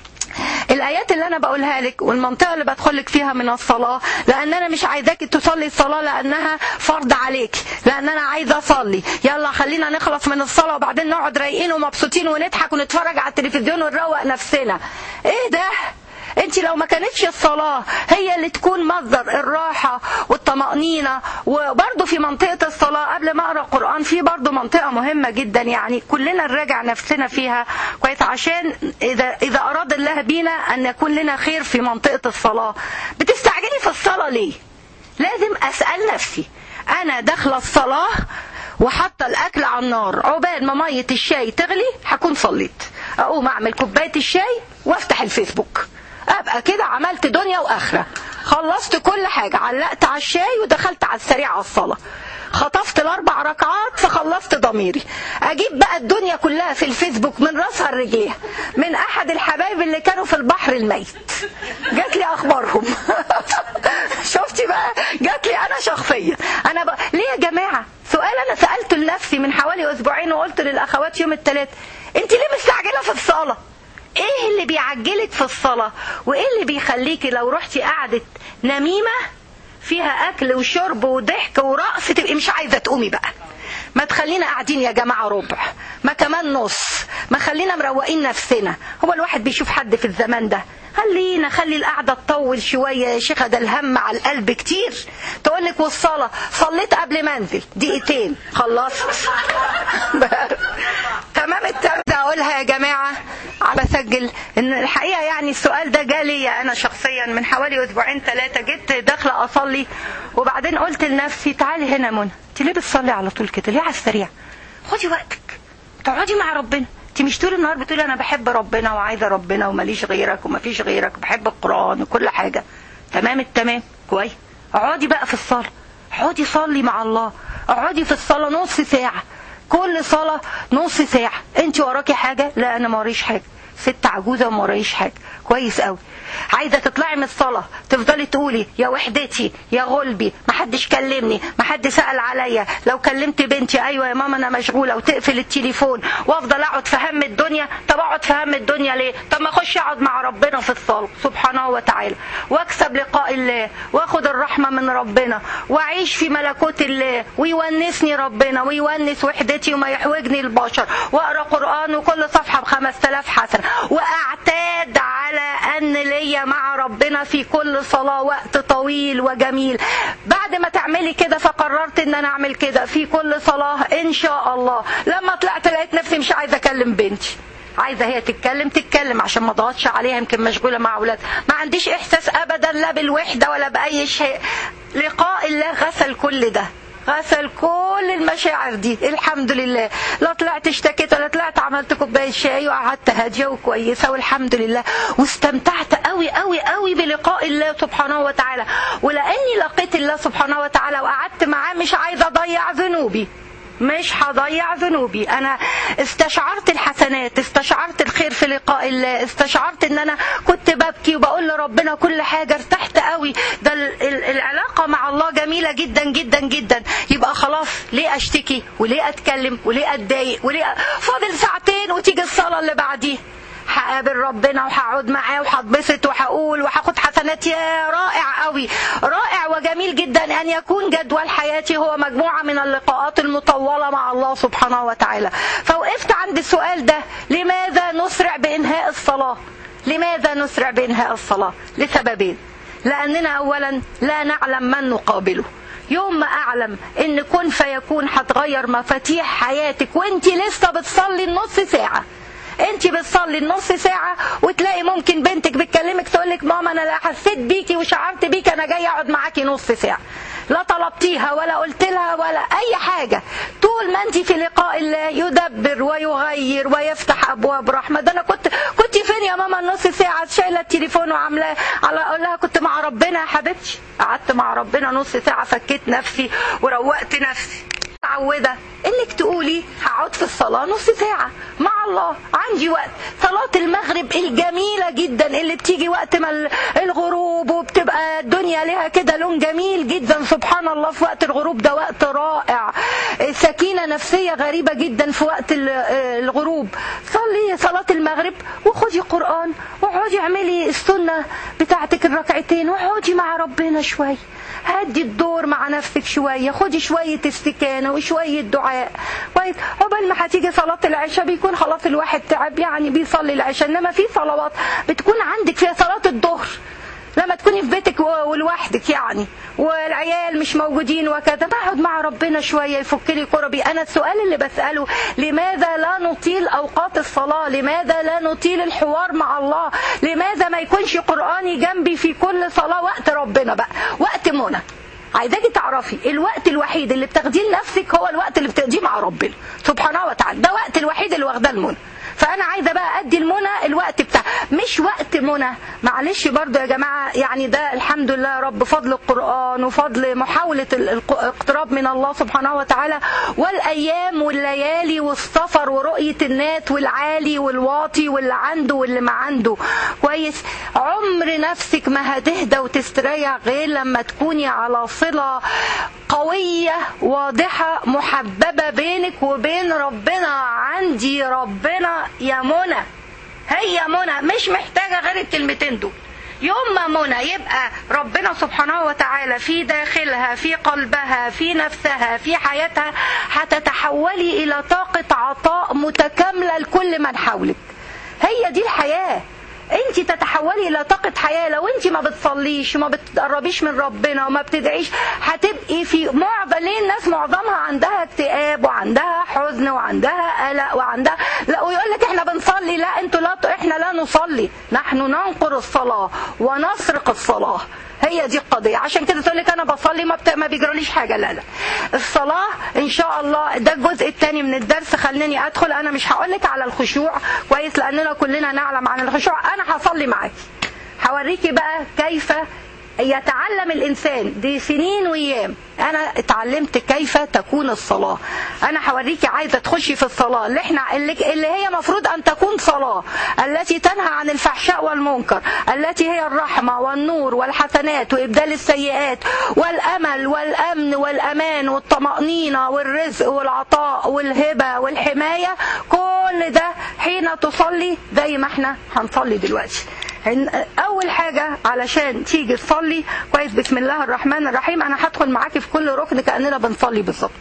الايات اللي انا بقولها لك والمنطقه اللي بدخلك فيها من الصلاه لان انا مش عايزاكي تصلي الصلاه لانها فرض عليك لان انا عايزه اصلي يلا خلينا نخلص من الصلاه وبعدين نقعد رايقين ومبسوطين ونضحك ونتفرج على التلفزيون ونروق نفسنا ايه ده انت لو ما كانتش الصلاة هي اللي تكون مصدر الراحة والطمأنينة وبرضه في منطقة الصلاة قبل ما اقرا قرآن في برضه منطقة مهمة جدا يعني كلنا نراجع نفسنا فيها كويس عشان اذا اذا اراد الله بينا ان يكون لنا خير في منطقة الصلاة بتستعجلي في الصلاة ليه؟ لازم اسأل نفسي انا داخلة الصلاة وحاطه الاكل على النار عقبال ما ميه الشاي تغلي هكون صليت اقوم اعمل كوبايه الشاي وافتح الفيسبوك ابقى كده عملت دنيا واخره خلصت كل حاجه علقت على الشاي ودخلت على السريع على الصلاه خطفت الاربع ركعات فخلصت خلصت ضميري اجيب بقى الدنيا كلها في الفيسبوك من راسها لرجليها من احد الحبايب اللي كانوا في البحر الميت جات لي اخبارهم شفتي بقى جات لي انا شخصيا انا بقى ليه يا جماعه سؤال انا سالته لنفسي من حوالي اسبوعين وقلت للاخوات يوم الثلاث انت ليه مستعجله في الصلاه ايه اللي بيعجلك في الصلاه وايه اللي بيخليكي لو رحتي قعدت نميمه فيها اكل وشرب وضحك ورقص تبقي مش عايزه تقومي بقى ما تخلينا قاعدين يا جماعه ربع ما كمان نص ما خلينا مروقين نفسنا هو الواحد بيشوف حد في الزمان ده خلينا خلي القعدة تطول شوية يا شيخة ده الهم على القلب كتير تقول لك والصلاة صليت قبل ما انزل دقيقتين خلصت تمام التالتة اقولها يا جماعة على بسجل ان الحقيقة يعني السؤال ده جالي انا شخصيا من حوالي اسبوعين ثلاثة جيت داخلة اصلي وبعدين قلت لنفسي تعالي هنا يا منى انت ليه بتصلي على طول كده ليه على السريع خدي وقتك تقعدي مع ربنا انت مش طول النهار بتقولي انا بحب ربنا وعايزه ربنا وماليش غيرك ومفيش غيرك وبحب القران وكل حاجه تمام التمام كويس اقعدي بقى في الصلاه اقعدي صلي مع الله اقعدي في الصلاه نص ساعه كل صلاه نص ساعه انت وراكي حاجه لا انا ما وريش حاجه ست عجوزه وما ورايش حاجه كويس قوي عايزه تطلعي من الصلاه تفضلي تقولي يا وحدتي يا غلبي ما حدش كلمني ما حد سال عليا لو كلمت بنتي ايوه يا ماما انا مشغوله وتقفل التليفون وافضل اقعد في هم الدنيا طب اقعد في هم الدنيا ليه طب ما اخش اقعد مع ربنا في الصلاه سبحانه وتعالى واكسب لقاء الله واخد الرحمه من ربنا واعيش في ملكوت الله ويونسني ربنا ويونس وحدتي وما يحوجني البشر واقرا قران وكل صفحه ب 5000 حسنه واعتاد على ان ليا مع ربنا في كل صلاه وقت طويل وجميل بعد ما تعملي كده فقررت ان انا اعمل كده في كل صلاه ان شاء الله لما طلعت لقيت نفسي مش عايزه اكلم بنتي عايزه هي تتكلم تتكلم عشان ما اضغطش عليها يمكن مشغوله مع اولاد ما عنديش احساس ابدا لا بالوحده ولا باي شيء لقاء الله غسل كل ده غسل كل المشاعر دي الحمد لله لا طلعت اشتكيت ولا طلعت عملت كوبايه شاي وقعدت هاديه وكويسه والحمد لله واستمتعت قوي قوي قوي بلقاء الله سبحانه وتعالى ولاني لقيت الله سبحانه وتعالى وقعدت معاه مش عايزه اضيع ذنوبي مش هضيع ذنوبي انا استشعرت الحسنات استشعرت الخير في لقاء الله استشعرت ان انا كنت ببكي وبقول لربنا كل حاجه ارتحت قوي ده ال- ال- العلاقه مع الله جميله جدا جدا جدا يبقى خلاص ليه اشتكي وليه اتكلم وليه اتضايق وليه فاضل ساعتين وتيجي الصلاه اللي بعديها هقابل ربنا وهقعد معاه وهتبسط وهقول وهاخد حسنات يا رائع قوي رائع وجميل جدا ان يكون جدول حياتي هو مجموعه من اللقاءات المطوله مع الله سبحانه وتعالى فوقفت عند السؤال ده لماذا نسرع بانهاء الصلاه لماذا نسرع بانهاء الصلاه لسببين لاننا اولا لا نعلم من نقابله يوم ما اعلم ان كن فيكون هتغير مفاتيح حياتك وانت لسه بتصلي النص ساعه انت بتصلي النص ساعة وتلاقي ممكن بنتك بتكلمك تقولك ماما انا لا حسيت بيكي وشعرت بيكي انا جاي اقعد معاكي نص ساعة لا طلبتيها ولا قلت لها ولا اي حاجة طول ما انت في لقاء الله يدبر ويغير ويفتح ابواب رحمة ده انا كنت كنت فين يا ماما النص ساعة شايلة التليفون وعاملاه على اقول لها كنت مع ربنا يا حبيبتي قعدت مع ربنا نص ساعة فكيت نفسي وروقت نفسي متعودة انك تقولي هقعد في الصلاة نص ساعة مع الله عندي وقت صلاة المغرب الجميلة جدا اللي بتيجي وقت ما الغروب وبتبقى الدنيا لها كده لون جميل جدا سبحان الله في وقت الغروب ده وقت رائع سكينة نفسية غريبة جدا في وقت ال- الغروب صلي صلاة المغرب وخدي قرآن واقعدي اعملي السنة بتاعتك الركعتين واقعدي مع ربنا شوية هدي الدور مع نفسك شوية خدي شوية استكانة وشوية دعاء كويس عقبال ما هتيجي صلاة العشاء بيكون خلاص الواحد تعب يعني بيصلي العشاء انما في صلوات بتكون عندك فيها صلاة الظهر لما تكوني في بيتك و- ولوحدك يعني والعيال مش موجودين وكذا بقعد مع ربنا شويه يفك لي كربي انا السؤال اللي بساله لماذا لا نطيل اوقات الصلاه لماذا لا نطيل الحوار مع الله لماذا ما يكونش قراني جنبي في كل صلاه وقت ربنا بقى وقت منى عايزاكي تعرفي الوقت الوحيد اللي بتاخديه لنفسك هو الوقت اللي بتقضيه مع ربنا سبحانه وتعالى ده وقت الوحيد اللي واخداه المنى فانا عايزه بقى ادي المنى الوقت بتاع مش وقت منى معلش برضو يا جماعه يعني ده الحمد لله يا رب فضل القران وفضل محاوله ال- الق- الاقتراب من الله سبحانه وتعالى والايام والليالي والسفر ورؤيه الناس والعالي والواطي واللي عنده واللي ما عنده كويس عمر نفسك ما هتهدى وتستريح غير لما تكوني على صله قويه واضحه محببه بينك وبين ربنا عندي ربنا يا منى هي منى مش محتاجه غير الكلمتين دول يوم ما منى يبقى ربنا سبحانه وتعالى في داخلها في قلبها في نفسها في حياتها هتتحولي الى طاقه عطاء متكامله لكل من حولك هي دي الحياه انت تتحولي الى طاقه حياه لو انت ما بتصليش وما بتقربيش من ربنا وما بتدعيش هتبقي في معظم ليه الناس معظمها عندها اكتئاب وعندها حزن وعندها قلق وعندها لا ويقول لك احنا بنصلي لا انتوا لا احنا لا نصلي نحن ننقر الصلاه ونسرق الصلاه هي دي القضيه عشان كده تقول لك انا بصلي ما, بت... ما بيجراليش حاجه لا لا الصلاه ان شاء الله ده الجزء الثاني من الدرس خليني ادخل انا مش هقول لك على الخشوع كويس لاننا كلنا نعلم عن الخشوع انا هصلي معاكي هوريكي بقى كيف يتعلم الانسان دي سنين وايام انا اتعلمت كيف تكون الصلاه انا هوريكي عايزه تخشي في الصلاه اللي احنا اللي, اللي هي مفروض ان تكون صلاه التي تنهى عن الفحشاء والمنكر التي هي الرحمه والنور والحسنات وابدال السيئات والامل والامن والامان والطمانينه والرزق والعطاء والهبه والحمايه كل ده حين تصلي زي ما احنا هنصلي دلوقتي اول حاجه علشان تيجي تصلي كويس بسم الله الرحمن الرحيم انا هدخل معاكي في كل ركن كاننا بنصلي بالظبط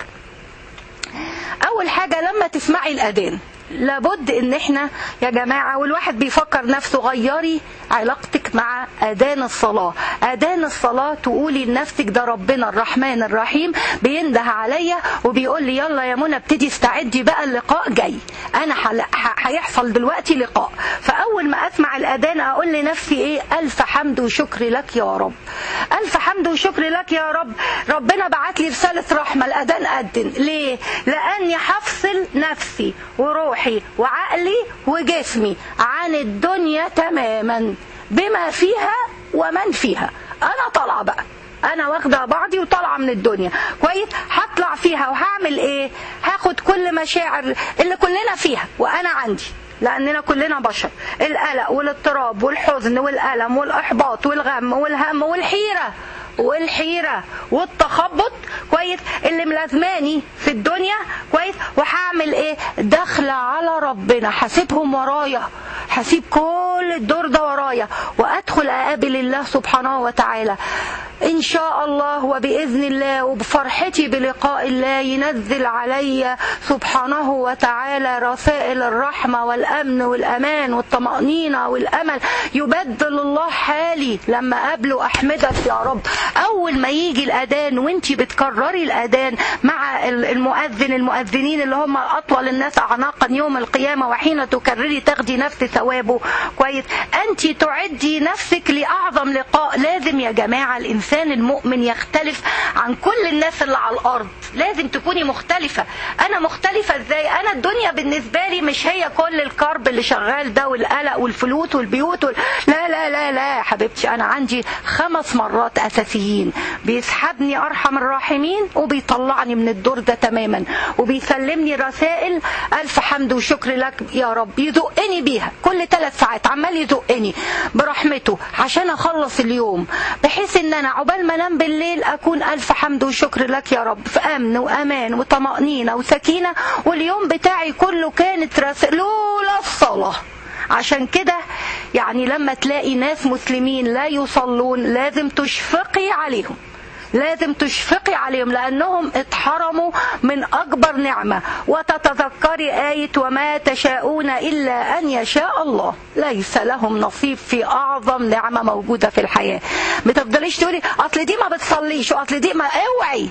اول حاجه لما تسمعي الاذان لابد ان احنا يا جماعه والواحد بيفكر نفسه غيري علاقتك مع اذان الصلاه اذان الصلاه تقولي لنفسك ده ربنا الرحمن الرحيم بينده عليا وبيقول لي يلا يا منى ابتدي استعدي بقى اللقاء جاي انا هيحصل دلوقتي لقاء فاول ما اسمع الاذان اقول لنفسي ايه الف حمد وشكر لك يا رب الف حمد وشكر لك يا رب ربنا بعت لي رساله رحمه الاذان اذن ليه لاني هفصل نفسي وروحي روحي وعقلي وجسمي عن الدنيا تماما بما فيها ومن فيها انا طالعه بقى انا واخده بعضي وطالعه من الدنيا كويس هطلع فيها وهعمل ايه هاخد كل مشاعر اللي كلنا فيها وانا عندي لاننا كلنا بشر القلق والاضطراب والحزن والالم والاحباط والغم والهم والحيره والحيرة والتخبط كويس اللي ملازماني في الدنيا كويس وهعمل ايه داخلة على ربنا هسيبهم ورايا هسيب كل الدور ده ورايا وادخل اقابل الله سبحانه وتعالى ان شاء الله وباذن الله وبفرحتي بلقاء الله ينزل علي سبحانه وتعالى رسائل الرحمه والامن والامان والطمانينه والامل يبدل الله حالي لما اقابله احمدك يا رب اول ما يجي الاذان وانت بتكرري الاذان مع المؤذن المؤذنين اللي هم اطول الناس اعناقا يوم القيامه وحين تكرري تاخدي نفس ثوابه كويس انت تعدي نفسك لاعظم لقاء لازم يا جماعه الانسان المؤمن يختلف عن كل الناس اللي على الارض لازم تكوني مختلفه انا مختلفه ازاي انا الدنيا بالنسبه لي مش هي كل الكرب اللي شغال ده والقلق والفلوس والبيوت وال... لا لا لا لا يا حبيبتي انا عندي خمس مرات اساسيين بيسحبني ارحم الراحمين وبيطلعني من الدور ده تماما وبيسلمني رسائل الف حمد وشكر لك يا رب يزقني بيها كل ثلاث ساعات عمال يزقني برحمته عشان اخلص اليوم بحيث ان انا عقبال ما انام بالليل اكون الف حمد وشكر لك يا رب في امن وامان وطمانينه وسكينه واليوم بتاعي كله كانت رسائل لولا الصلاه عشان كده يعني لما تلاقي ناس مسلمين لا يصلون لازم تشفقي عليهم لازم تشفقي عليهم لأنهم اتحرموا من أكبر نعمة وتتذكري آية وما تشاءون إلا أن يشاء الله ليس لهم نصيب في أعظم نعمة موجودة في الحياة ما تفضليش تقولي أصل دي ما بتصليش وأصل دي ما اوعي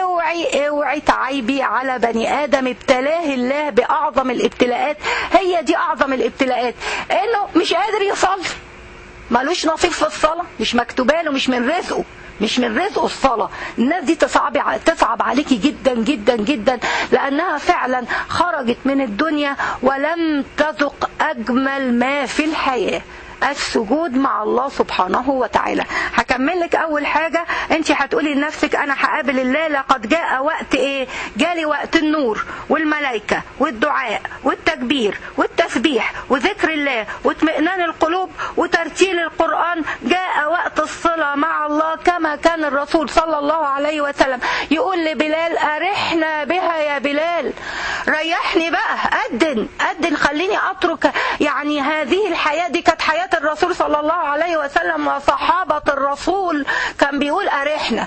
اوعي اوعي تعيبي على بني آدم ابتلاه الله بأعظم الابتلاءات هي دي أعظم الابتلاءات إنه مش قادر يصلي ملوش نصيب في الصلاة مش مكتوبة له مش من رزقه مش من رزقه الصلاة الناس دي تصعب تصعب عليكي جدا جدا جدا لأنها فعلا خرجت من الدنيا ولم تذق أجمل ما في الحياة السجود مع الله سبحانه وتعالى هكمل لك اول حاجه انت هتقولي لنفسك انا هقابل الله لقد جاء وقت ايه جالي وقت النور والملائكه والدعاء والتكبير والتسبيح وذكر الله واطمئنان القلوب وترتيل القران جاء وقت الصله مع الله كما كان الرسول صلى الله عليه وسلم يقول لبلال ارحنا بها يا بلال ريحني بقى أدن أدن خليني أترك يعني هذه الحياة دي كانت حياة الرسول صلى الله عليه وسلم وصحابة الرسول كان بيقول أرحنا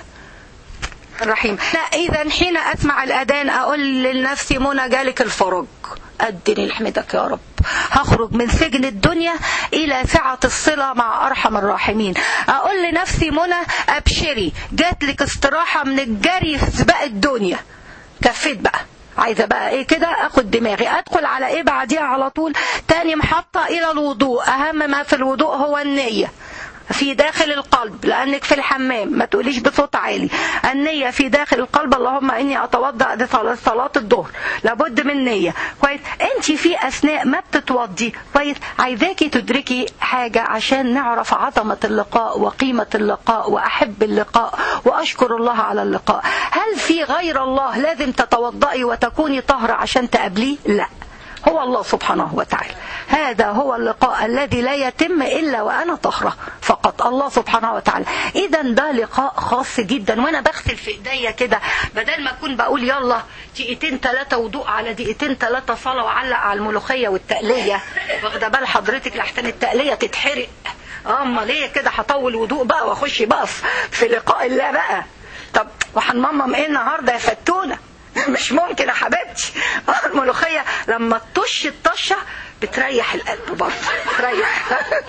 الرحيم لا إذا حين أسمع الأذان أقول لنفسي منى جالك الفرج أدني لحمدك يا رب هخرج من سجن الدنيا إلى سعة الصلة مع أرحم الراحمين أقول لنفسي منى أبشري جاتلك استراحة من الجري في سباق الدنيا كفيت بقى عايزه بقى ايه كده اخد دماغي ادخل على ايه بعديها على طول تاني محطه الى الوضوء اهم ما في الوضوء هو النيه في داخل القلب لانك في الحمام ما تقوليش بصوت عالي النيه في داخل القلب اللهم اني اتوضا لصلاه الظهر لابد من نيه كويس انت في اثناء ما بتتوضي كويس عايزاكي تدركي حاجه عشان نعرف عظمه اللقاء وقيمه اللقاء واحب اللقاء واشكر الله على اللقاء هل في غير الله لازم تتوضئي وتكوني طاهره عشان تقابليه لا هو الله سبحانه وتعالى هذا هو اللقاء الذي لا يتم إلا وأنا طهرة فقط الله سبحانه وتعالى إذا ده لقاء خاص جدا وأنا بغسل في إيديا كده بدل ما أكون بقول يلا دقيقتين ثلاثة وضوء على دقيقتين ثلاثة صلاة وعلق على الملوخية والتقلية واخدة بال حضرتك لحسن التقلية تتحرق امال ليه كده هطول وضوء بقى واخش بقى في لقاء الله بقى طب وهنممم ايه النهارده يا فتونه مش ممكن يا حبيبتي الملوخيه لما تطش الطشه بتريح القلب برضه بتريح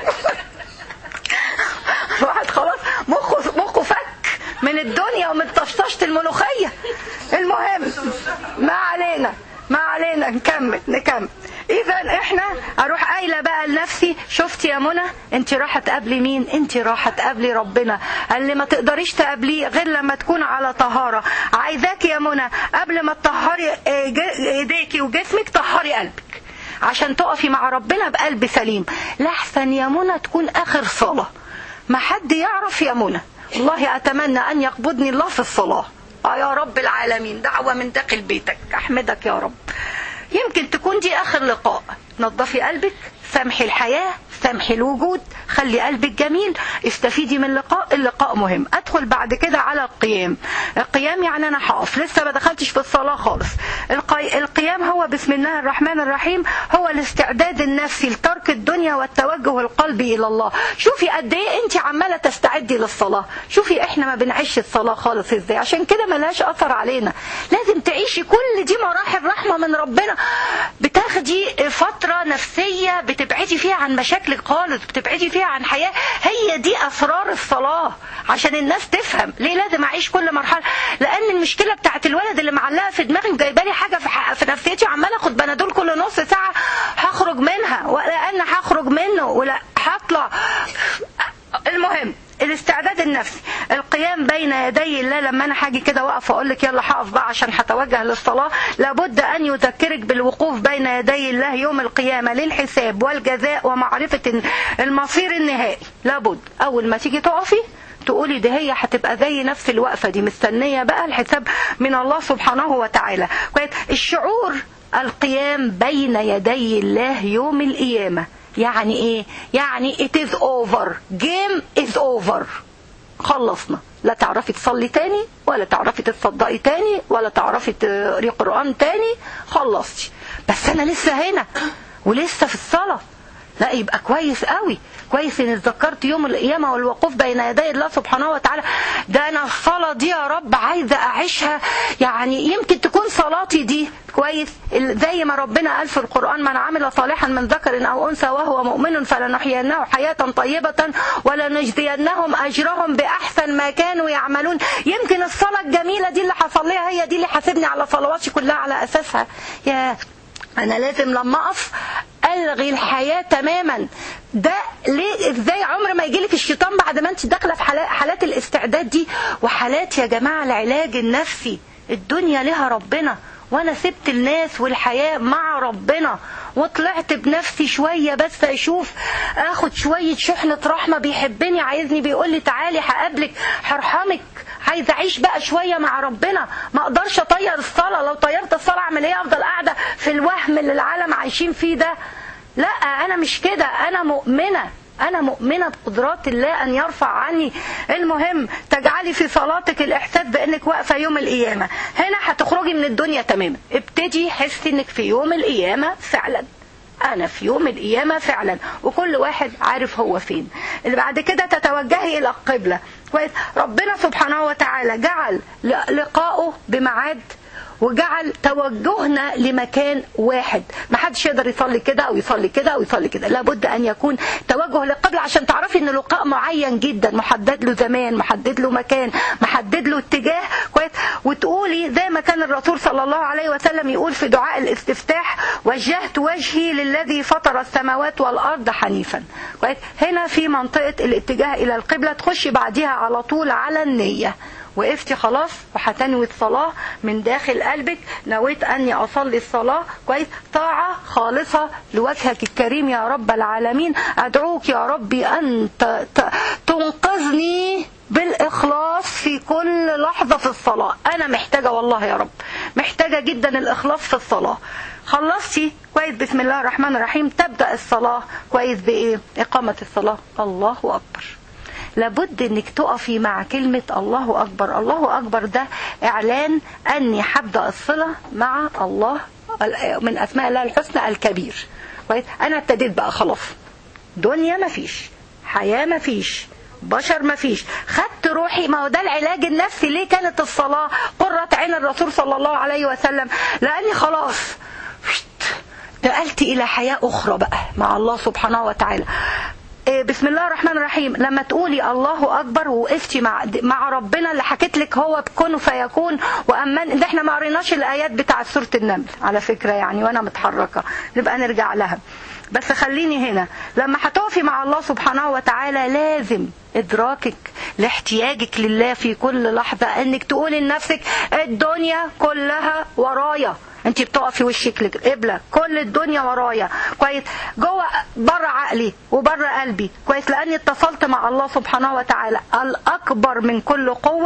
الواحد خلاص مخه مخه فك من الدنيا ومن طشطشه الملوخيه المهم ما علينا ما علينا نكمل نكمل اذا احنا اروح قايله بقى لنفسي شفتي يا منى انت رايحه تقابلي مين انت رايحه تقابلي ربنا اللي ما تقدريش تقابليه غير لما تكون على طهاره عايزاكي يا منى قبل ما تطهري ايديكي وجسمك طهري قلبك عشان تقفي مع ربنا بقلب سليم لاحسن يا منى تكون اخر صلاه ما حد يعرف يا منى والله اتمنى ان يقبضني الله في الصلاه اه يا رب العالمين دعوه من داخل بيتك احمدك يا رب يمكن تكون دي اخر لقاء نظفي قلبك سامحي الحياة سامحي الوجود خلي قلبك جميل استفيدي من اللقاء اللقاء مهم ادخل بعد كده على القيام القيام يعني انا هقف لسه ما دخلتش في الصلاة خالص القي... القيام هو بسم الله الرحمن الرحيم هو الاستعداد النفسي لترك الدنيا والتوجه القلبي الى الله شوفي قد ايه انت عمالة تستعدي للصلاة شوفي احنا ما بنعيش الصلاة خالص ازاي عشان كده ملهاش اثر علينا لازم تعيشي كل دي مراحل رحمة من ربنا بتاخدي فترة نفسية بتبعدي فيها عن مشاكلك خالص بتبعدي فيها عن حياة هي دي أسرار الصلاة عشان الناس تفهم ليه لازم أعيش كل مرحلة لأن المشكلة بتاعت الولد اللي معلقة في دماغي وجايبالي حاجة في, في نفسيتي وعمالة أخد بنادول كل نص ساعة هخرج منها ولأن هخرج منه ولا هطلع المهم الاستعداد النفسي القيام بين يدي الله لما انا هاجي كده واقف اقول لك يلا هقف بقى عشان هتوجه للصلاه لابد ان يذكرك بالوقوف بين يدي الله يوم القيامه للحساب والجزاء ومعرفه المصير النهائي لابد اول ما تيجي تقفي تقولي ده هي هتبقى زي نفس الوقفه دي مستنيه بقى الحساب من الله سبحانه وتعالى كويس الشعور القيام بين يدي الله يوم القيامه يعني ايه يعني it is over game is over خلصنا لا تعرفي تصلي تاني ولا تعرفي تتصدقي تاني ولا تعرفي تقري قرآن تاني خلصتي بس انا لسه هنا ولسه في الصلاة لا يبقى كويس قوي كويس ان اتذكرت يوم القيامه والوقوف بين يدي الله سبحانه وتعالى ده انا الصلاه دي يا رب عايزه اعيشها يعني يمكن تكون صلاتي دي كويس زي ما ربنا قال في القران من عمل صالحا من ذكر او انثى وهو مؤمن فلنحيينه حياه طيبه ولنجزينهم اجرهم باحسن ما كانوا يعملون يمكن الصلاه الجميله دي اللي هصليها هي دي اللي حاسبني على صلواتي كلها على اساسها يا انا لازم لما اقف الغي الحياه تماما ده ليه ازاي عمر ما يجيلك الشيطان بعد ما انت داخله في حالات, حالات الاستعداد دي وحالات يا جماعه العلاج النفسي الدنيا لها ربنا وانا سبت الناس والحياة مع ربنا وطلعت بنفسي شوية بس اشوف اخد شوية شحنة رحمة بيحبني عايزني بيقول لي تعالي هقابلك هرحمك عايز اعيش بقى شوية مع ربنا ما اقدرش اطير الصلاة لو طيرت الصلاة اعمل ايه افضل قاعدة في الوهم اللي العالم عايشين فيه ده لا انا مش كده انا مؤمنة أنا مؤمنة بقدرات الله أن يرفع عني المهم تجعلي في صلاتك الإحساس بأنك واقفة يوم القيامة هنا هتخرجي من الدنيا تماما ابتدي حسي أنك في يوم القيامة فعلا أنا في يوم القيامة فعلا وكل واحد عارف هو فين اللي بعد كده تتوجهي إلى القبلة كويس ربنا سبحانه وتعالى جعل لقاؤه بميعاد وجعل توجهنا لمكان واحد ما حدش يقدر يصلي كده او يصلي كده او يصلي كده لابد ان يكون توجه للقبلة عشان تعرفي ان لقاء معين جدا محدد له زمان محدد له مكان محدد له اتجاه كويس وتقولي زي ما كان الرسول صلى الله عليه وسلم يقول في دعاء الاستفتاح وجهت وجهي للذي فطر السماوات والارض حنيفا كويس هنا في منطقة الاتجاه الى القبلة تخشي بعديها على طول على النية وقفتي خلاص وهتنوي الصلاة من داخل قلبك نويت أني أصلي الصلاة كويس طاعة خالصة لوجهك الكريم يا رب العالمين أدعوك يا ربي أن تنقذني بالإخلاص في كل لحظة في الصلاة أنا محتاجة والله يا رب محتاجة جدا الإخلاص في الصلاة خلصتي كويس بسم الله الرحمن الرحيم تبدأ الصلاة كويس بإيه إقامة الصلاة الله أكبر لابد انك تقفي مع كلمة الله اكبر الله اكبر ده اعلان اني هبدأ الصلة مع الله من اسماء الله الحسنى الكبير كويس انا ابتديت بقى خلاص دنيا مفيش حياة مفيش بشر مفيش خدت روحي ما هو ده العلاج النفسي ليه كانت الصلاة قرة عين الرسول صلى الله عليه وسلم لاني خلاص نقلت الى حياة اخرى بقى مع الله سبحانه وتعالى بسم الله الرحمن الرحيم لما تقولي الله اكبر ووقفتي مع مع ربنا اللي حكيت لك هو بكون فيكون وامان ده احنا ما قريناش الايات بتاع سوره النمل على فكره يعني وانا متحركه نبقى نرجع لها بس خليني هنا لما هتقفي مع الله سبحانه وتعالى لازم ادراكك لاحتياجك لله في كل لحظه انك تقولي لنفسك الدنيا كلها ورايا انت بتقفي وشك للقبلة كل الدنيا ورايا كويس جوه بره عقلي وبره قلبي كويس لاني اتصلت مع الله سبحانه وتعالى الاكبر من كل قوة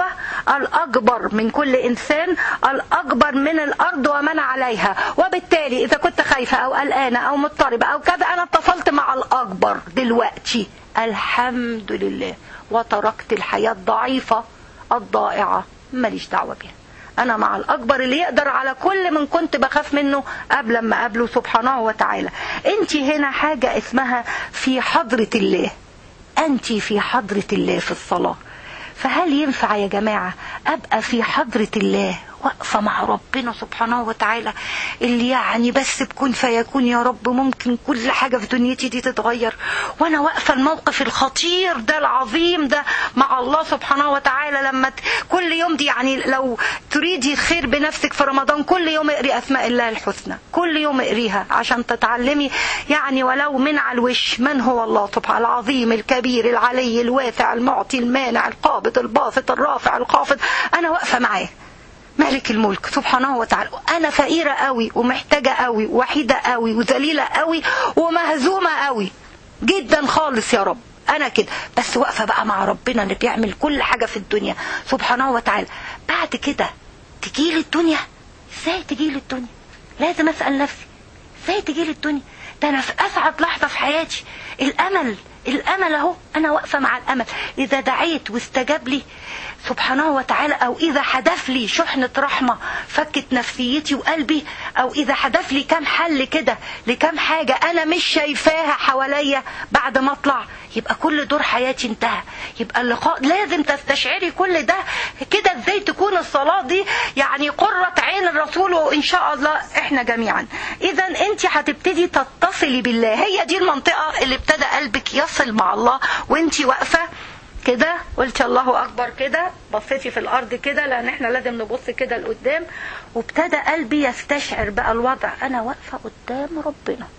الاكبر من كل انسان الاكبر من الارض ومن عليها وبالتالي اذا كنت خايفة او قلقانة او مضطربة او كذا انا اتصلت مع الاكبر دلوقتي الحمد لله وتركت الحياة الضعيفة الضائعة ماليش دعوة بيها انا مع الاكبر اللي يقدر على كل من كنت بخاف منه قبل ما اقابله سبحانه وتعالى انت هنا حاجة اسمها في حضرة الله انت في حضرة الله في الصلاة فهل ينفع يا جماعة ابقى في حضرة الله واقفة مع ربنا سبحانه وتعالى اللي يعني بس بكون فيكون يا رب ممكن كل حاجة في دنيتي دي تتغير وانا واقفة الموقف الخطير ده العظيم ده مع الله سبحانه وتعالى لما كل يوم دي يعني لو تريدي الخير بنفسك في رمضان كل يوم اقري اسماء الله الحسنى كل يوم اقريها عشان تتعلمي يعني ولو من على الوش من هو الله سبحانه العظيم الكبير العلي الواسع المعطي المانع القابض الباسط الرافع الخافض انا واقفة معاه مالك الملك سبحانه وتعالى انا فقيره قوي ومحتاجه قوي وحيده قوي وذليله قوي ومهزومه قوي جدا خالص يا رب انا كده بس واقفه بقى مع ربنا اللي بيعمل كل حاجه في الدنيا سبحانه وتعالى بعد كده تجيلي الدنيا ازاي تجيلي الدنيا لازم اسال نفسي ازاي تجيلي الدنيا ده انا في اسعد لحظه في حياتي الامل الامل اهو انا واقفه مع الامل اذا دعيت واستجاب لي سبحانه وتعالى او اذا حدف لي شحنه رحمه فكت نفسيتي وقلبي او اذا حدف لي كام حل كده لكام حاجه انا مش شايفاها حواليا بعد ما اطلع يبقى كل دور حياتي انتهى يبقى اللقاء لازم تستشعري كل ده كده ازاي تكون الصلاه دي يعني قره عين الرسول وان شاء الله احنا جميعا اذا انت هتبتدي تتصلي بالله هي دي المنطقه اللي ابتدى قلبك يصل مع الله وانت واقفه كده قلت الله اكبر كده بصيتي في الارض كده لان احنا لازم نبص كده لقدام وابتدى قلبي يستشعر بقى الوضع انا واقفه قدام ربنا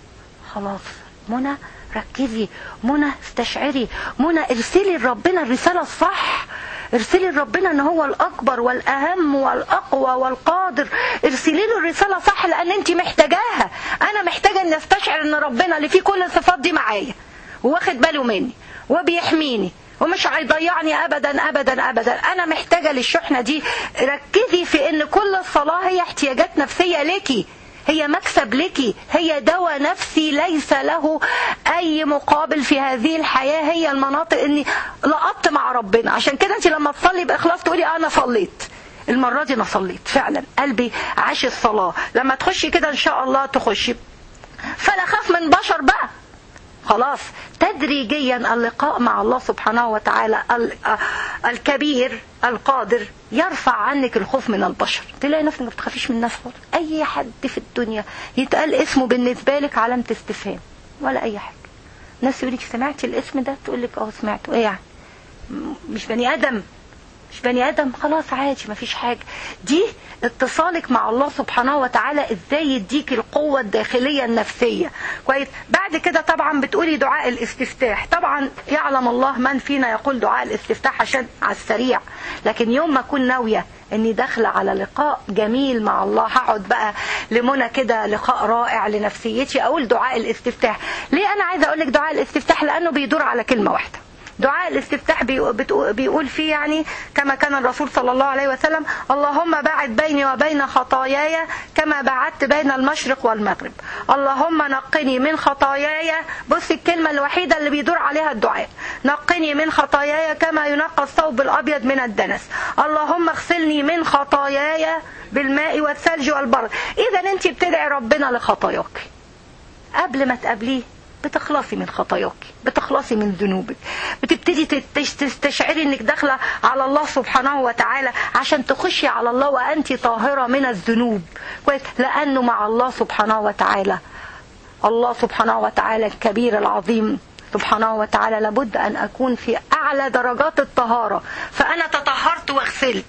خلاص منى ركزي منى استشعري منى ارسلي لربنا الرسالة الصح ارسلي لربنا ان هو الاكبر والاهم والاقوى والقادر ارسلي له الرسالة صح لان انت محتاجاها انا محتاجة ان استشعر ان ربنا اللي فيه كل الصفات دي معايا واخد باله مني وبيحميني ومش هيضيعني ابدا ابدا ابدا انا محتاجه للشحنه دي ركزي في ان كل الصلاه هي احتياجات نفسيه ليكي هي مكسب لك هي دواء نفسي ليس له اي مقابل في هذه الحياه هي المناطق اني لقطت مع ربنا عشان كده انت لما تصلي باخلاص تقولي انا صليت المره دي انا صليت فعلا قلبي عاش الصلاه لما تخشي كده ان شاء الله تخشي فلا خاف من بشر بقى خلاص تدريجيا اللقاء مع الله سبحانه وتعالى الكبير القادر يرفع عنك الخوف من البشر تلاقي نفسك ما بتخافيش من الناس خالص اي حد في الدنيا يتقال اسمه بالنسبه لك علامه استفهام ولا اي حاجه ناس يقول لك سمعتي الاسم ده تقول لك اه سمعته ايه يعني مش بني ادم مش بني ادم خلاص عادي مفيش حاجه دي اتصالك مع الله سبحانه وتعالى ازاي يديك القوه الداخليه النفسيه كويس بعد كده طبعا بتقولي دعاء الاستفتاح طبعا يعلم الله من فينا يقول دعاء الاستفتاح عشان على السريع لكن يوم ما اكون ناويه اني داخله على لقاء جميل مع الله هقعد بقى لمنى كده لقاء رائع لنفسيتي اقول دعاء الاستفتاح ليه انا عايزه اقول لك دعاء الاستفتاح لانه بيدور على كلمه واحده دعاء الاستفتاح بيقول فيه يعني كما كان الرسول صلى الله عليه وسلم اللهم باعد بيني وبين خطاياي كما باعدت بين المشرق والمغرب اللهم نقني من خطاياي بص الكلمة الوحيدة اللي بيدور عليها الدعاء نقني من خطاياي كما ينقى الثوب الأبيض من الدنس اللهم اغسلني من خطاياي بالماء والثلج والبرد إذا أنت بتدعي ربنا لخطاياك قبل ما تقابليه بتخلصي من خطاياك بتخلصي من ذنوبك بتبتدي تستشعري انك داخله على الله سبحانه وتعالى عشان تخشي على الله وانت طاهره من الذنوب كويس لانه مع الله سبحانه وتعالى الله سبحانه وتعالى الكبير العظيم سبحانه وتعالى لابد أن أكون في أعلى درجات الطهارة فأنا تطهرت واغسلت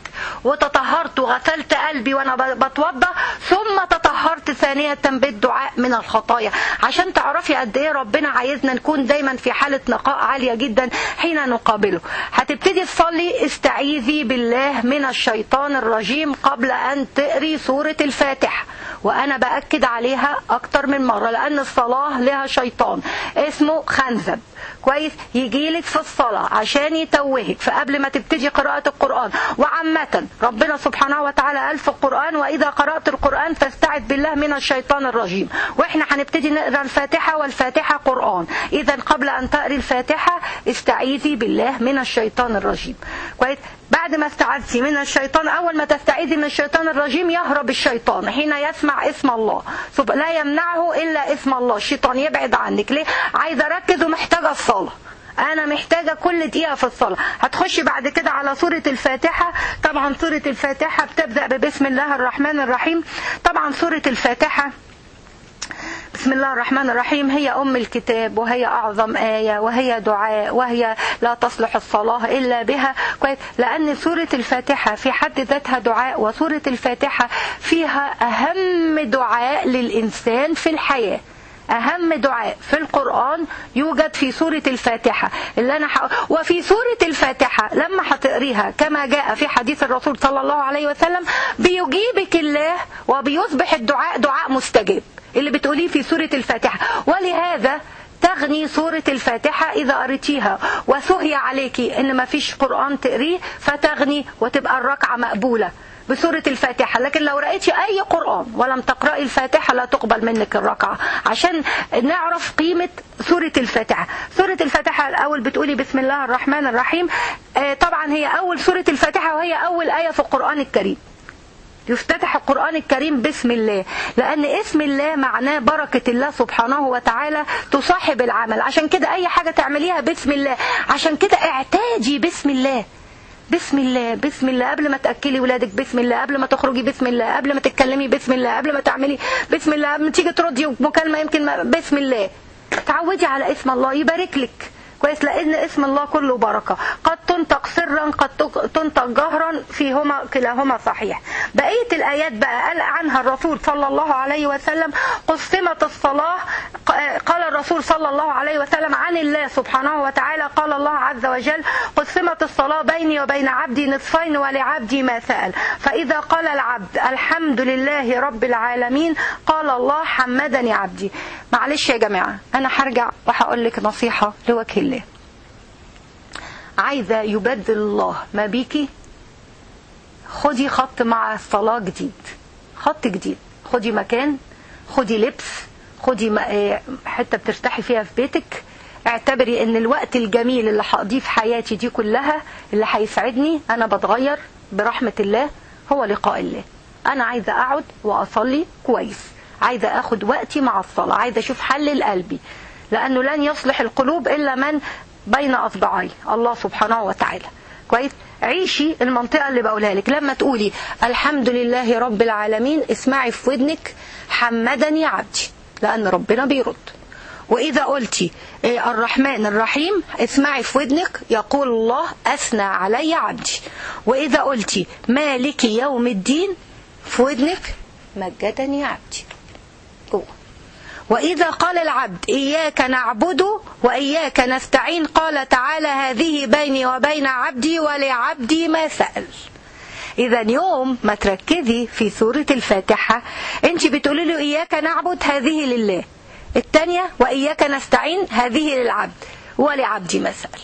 وتطهرت وغسلت قلبي وأنا بتوضى ثم تطهرت ثانية بالدعاء من الخطايا عشان تعرفي قد إيه ربنا عايزنا نكون دايما في حالة نقاء عالية جدا حين نقابله هتبتدي تصلي استعيذي بالله من الشيطان الرجيم قبل أن تقري سورة الفاتحة وأنا بأكد عليها أكتر من مرة لأن الصلاة لها شيطان اسمه خنزب كويس يجيلك في الصلاة عشان يتوهك فقبل ما تبتدي قراءة القرآن وعامة ربنا سبحانه وتعالى قال في القرآن وإذا قرأت القرآن فاستعذ بالله من الشيطان الرجيم وإحنا هنبتدي نقرأ الفاتحة والفاتحة قرآن إذا قبل أن تقري الفاتحة استعيذي بالله من الشيطان الرجيم كويس بعد ما استعذتي من الشيطان أول ما تستعيذي من الشيطان الرجيم يهرب الشيطان حين يسمع اسم الله لا يمنعه إلا اسم الله الشيطان يبعد عنك ليه عايزة أركز ومحتاجة الصلاة انا محتاجة كل دقيقة في الصلاة هتخشي بعد كده على سورة الفاتحة طبعا سورة الفاتحة بتبدأ ببسم الله الرحمن الرحيم طبعا سورة الفاتحة بسم الله الرحمن الرحيم هي أم الكتاب وهي أعظم آية وهي دعاء وهي لا تصلح الصلاة إلا بها كويس لأن سورة الفاتحة في حد ذاتها دعاء وسورة الفاتحة فيها أهم دعاء للإنسان في الحياة أهم دعاء في القرآن يوجد في سورة الفاتحة اللي أنا ح... وفي سورة الفاتحة لما هتقريها كما جاء في حديث الرسول صلى الله عليه وسلم بيجيبك الله وبيصبح الدعاء دعاء مستجاب اللي بتقوليه في سورة الفاتحة ولهذا تغني سورة الفاتحة إذا قريتيها وسهي عليكي إن ما فيش قرآن تقريه فتغني وتبقى الركعة مقبولة بسورة الفاتحة لكن لو رأيتي أي قرآن ولم تقرأي الفاتحة لا تقبل منك الركعة عشان نعرف قيمة سورة الفاتحة سورة الفاتحة الأول بتقولي بسم الله الرحمن الرحيم طبعا هي أول سورة الفاتحة وهي أول آية في القرآن الكريم يفتتح القرآن الكريم باسم الله لأن اسم الله معناه بركة الله سبحانه وتعالى تصاحب العمل عشان كده أي حاجة تعمليها باسم الله عشان كده اعتادي باسم الله بسم الله بسم الله قبل ما تاكلي ولادك بسم الله قبل ما تخرجي بسم الله قبل ما تتكلمي بسم الله قبل ما تعملي بسم الله قبل ما تيجي تردي مكالمه يمكن ما بسم الله تعودي على اسم الله يبارك لك كويس لان اسم الله كله بركه قد تنطق سرا قد تنطق جهرا فيهما كلاهما صحيح بقيه الايات بقى قال عنها الرسول صلى الله عليه وسلم قسمت الصلاه قال الرسول صلى الله عليه وسلم عن الله سبحانه وتعالى قال الله عز وجل قسمت الصلاه بيني وبين عبدي نصفين ولعبدي ما سال فاذا قال العبد الحمد لله رب العالمين قال الله حمدني عبدي معلش يا جماعه انا هرجع وهقول لك نصيحه لوجه الله عايزه يبدل الله ما بيكي خدي خط مع الصلاه جديد خط جديد خدي مكان خدي لبس خدي حته بترتاحي فيها في بيتك اعتبري ان الوقت الجميل اللي هقضيه في حياتي دي كلها اللي هيسعدني انا بتغير برحمه الله هو لقاء الله انا عايزه اقعد واصلي كويس عايزه اخد وقتي مع الصلاه عايزه اشوف حل لقلبي لانه لن يصلح القلوب الا من بين اصبعي الله سبحانه وتعالى كويس عيشي المنطقة اللي بقولها لك لما تقولي الحمد لله رب العالمين اسمعي في ودنك حمدني عبدي لأن ربنا بيرد وإذا قلتي الرحمن الرحيم اسمعي في ودنك يقول الله أثنى علي عبدي وإذا قلتي مالك يوم الدين في ودنك مجدني عبدي جوه وإذا قال العبد إياك نعبد وإياك نستعين قال تعالى هذه بيني وبين عبدي ولعبدي ما سأل إذا يوم ما تركزي في سورة الفاتحة أنت بتقولي له إياك نعبد هذه لله الثانية وإياك نستعين هذه للعبد ولعبدي ما سأل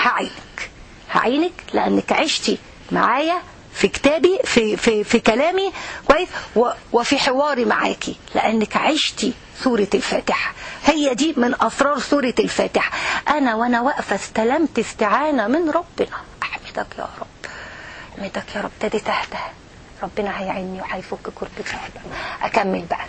هعينك هعينك لأنك عشتي معايا في كتابي في في في كلامي كويس وفي حواري معاكي لانك عشتي سورة الفاتحة هي دي من أسرار سورة الفاتحة أنا وأنا واقفة استلمت استعانة من ربنا أحمدك يا رب أحمدك يا رب ابتديت أهدى ربنا هيعيني وهيفك كربتي أكمل بقى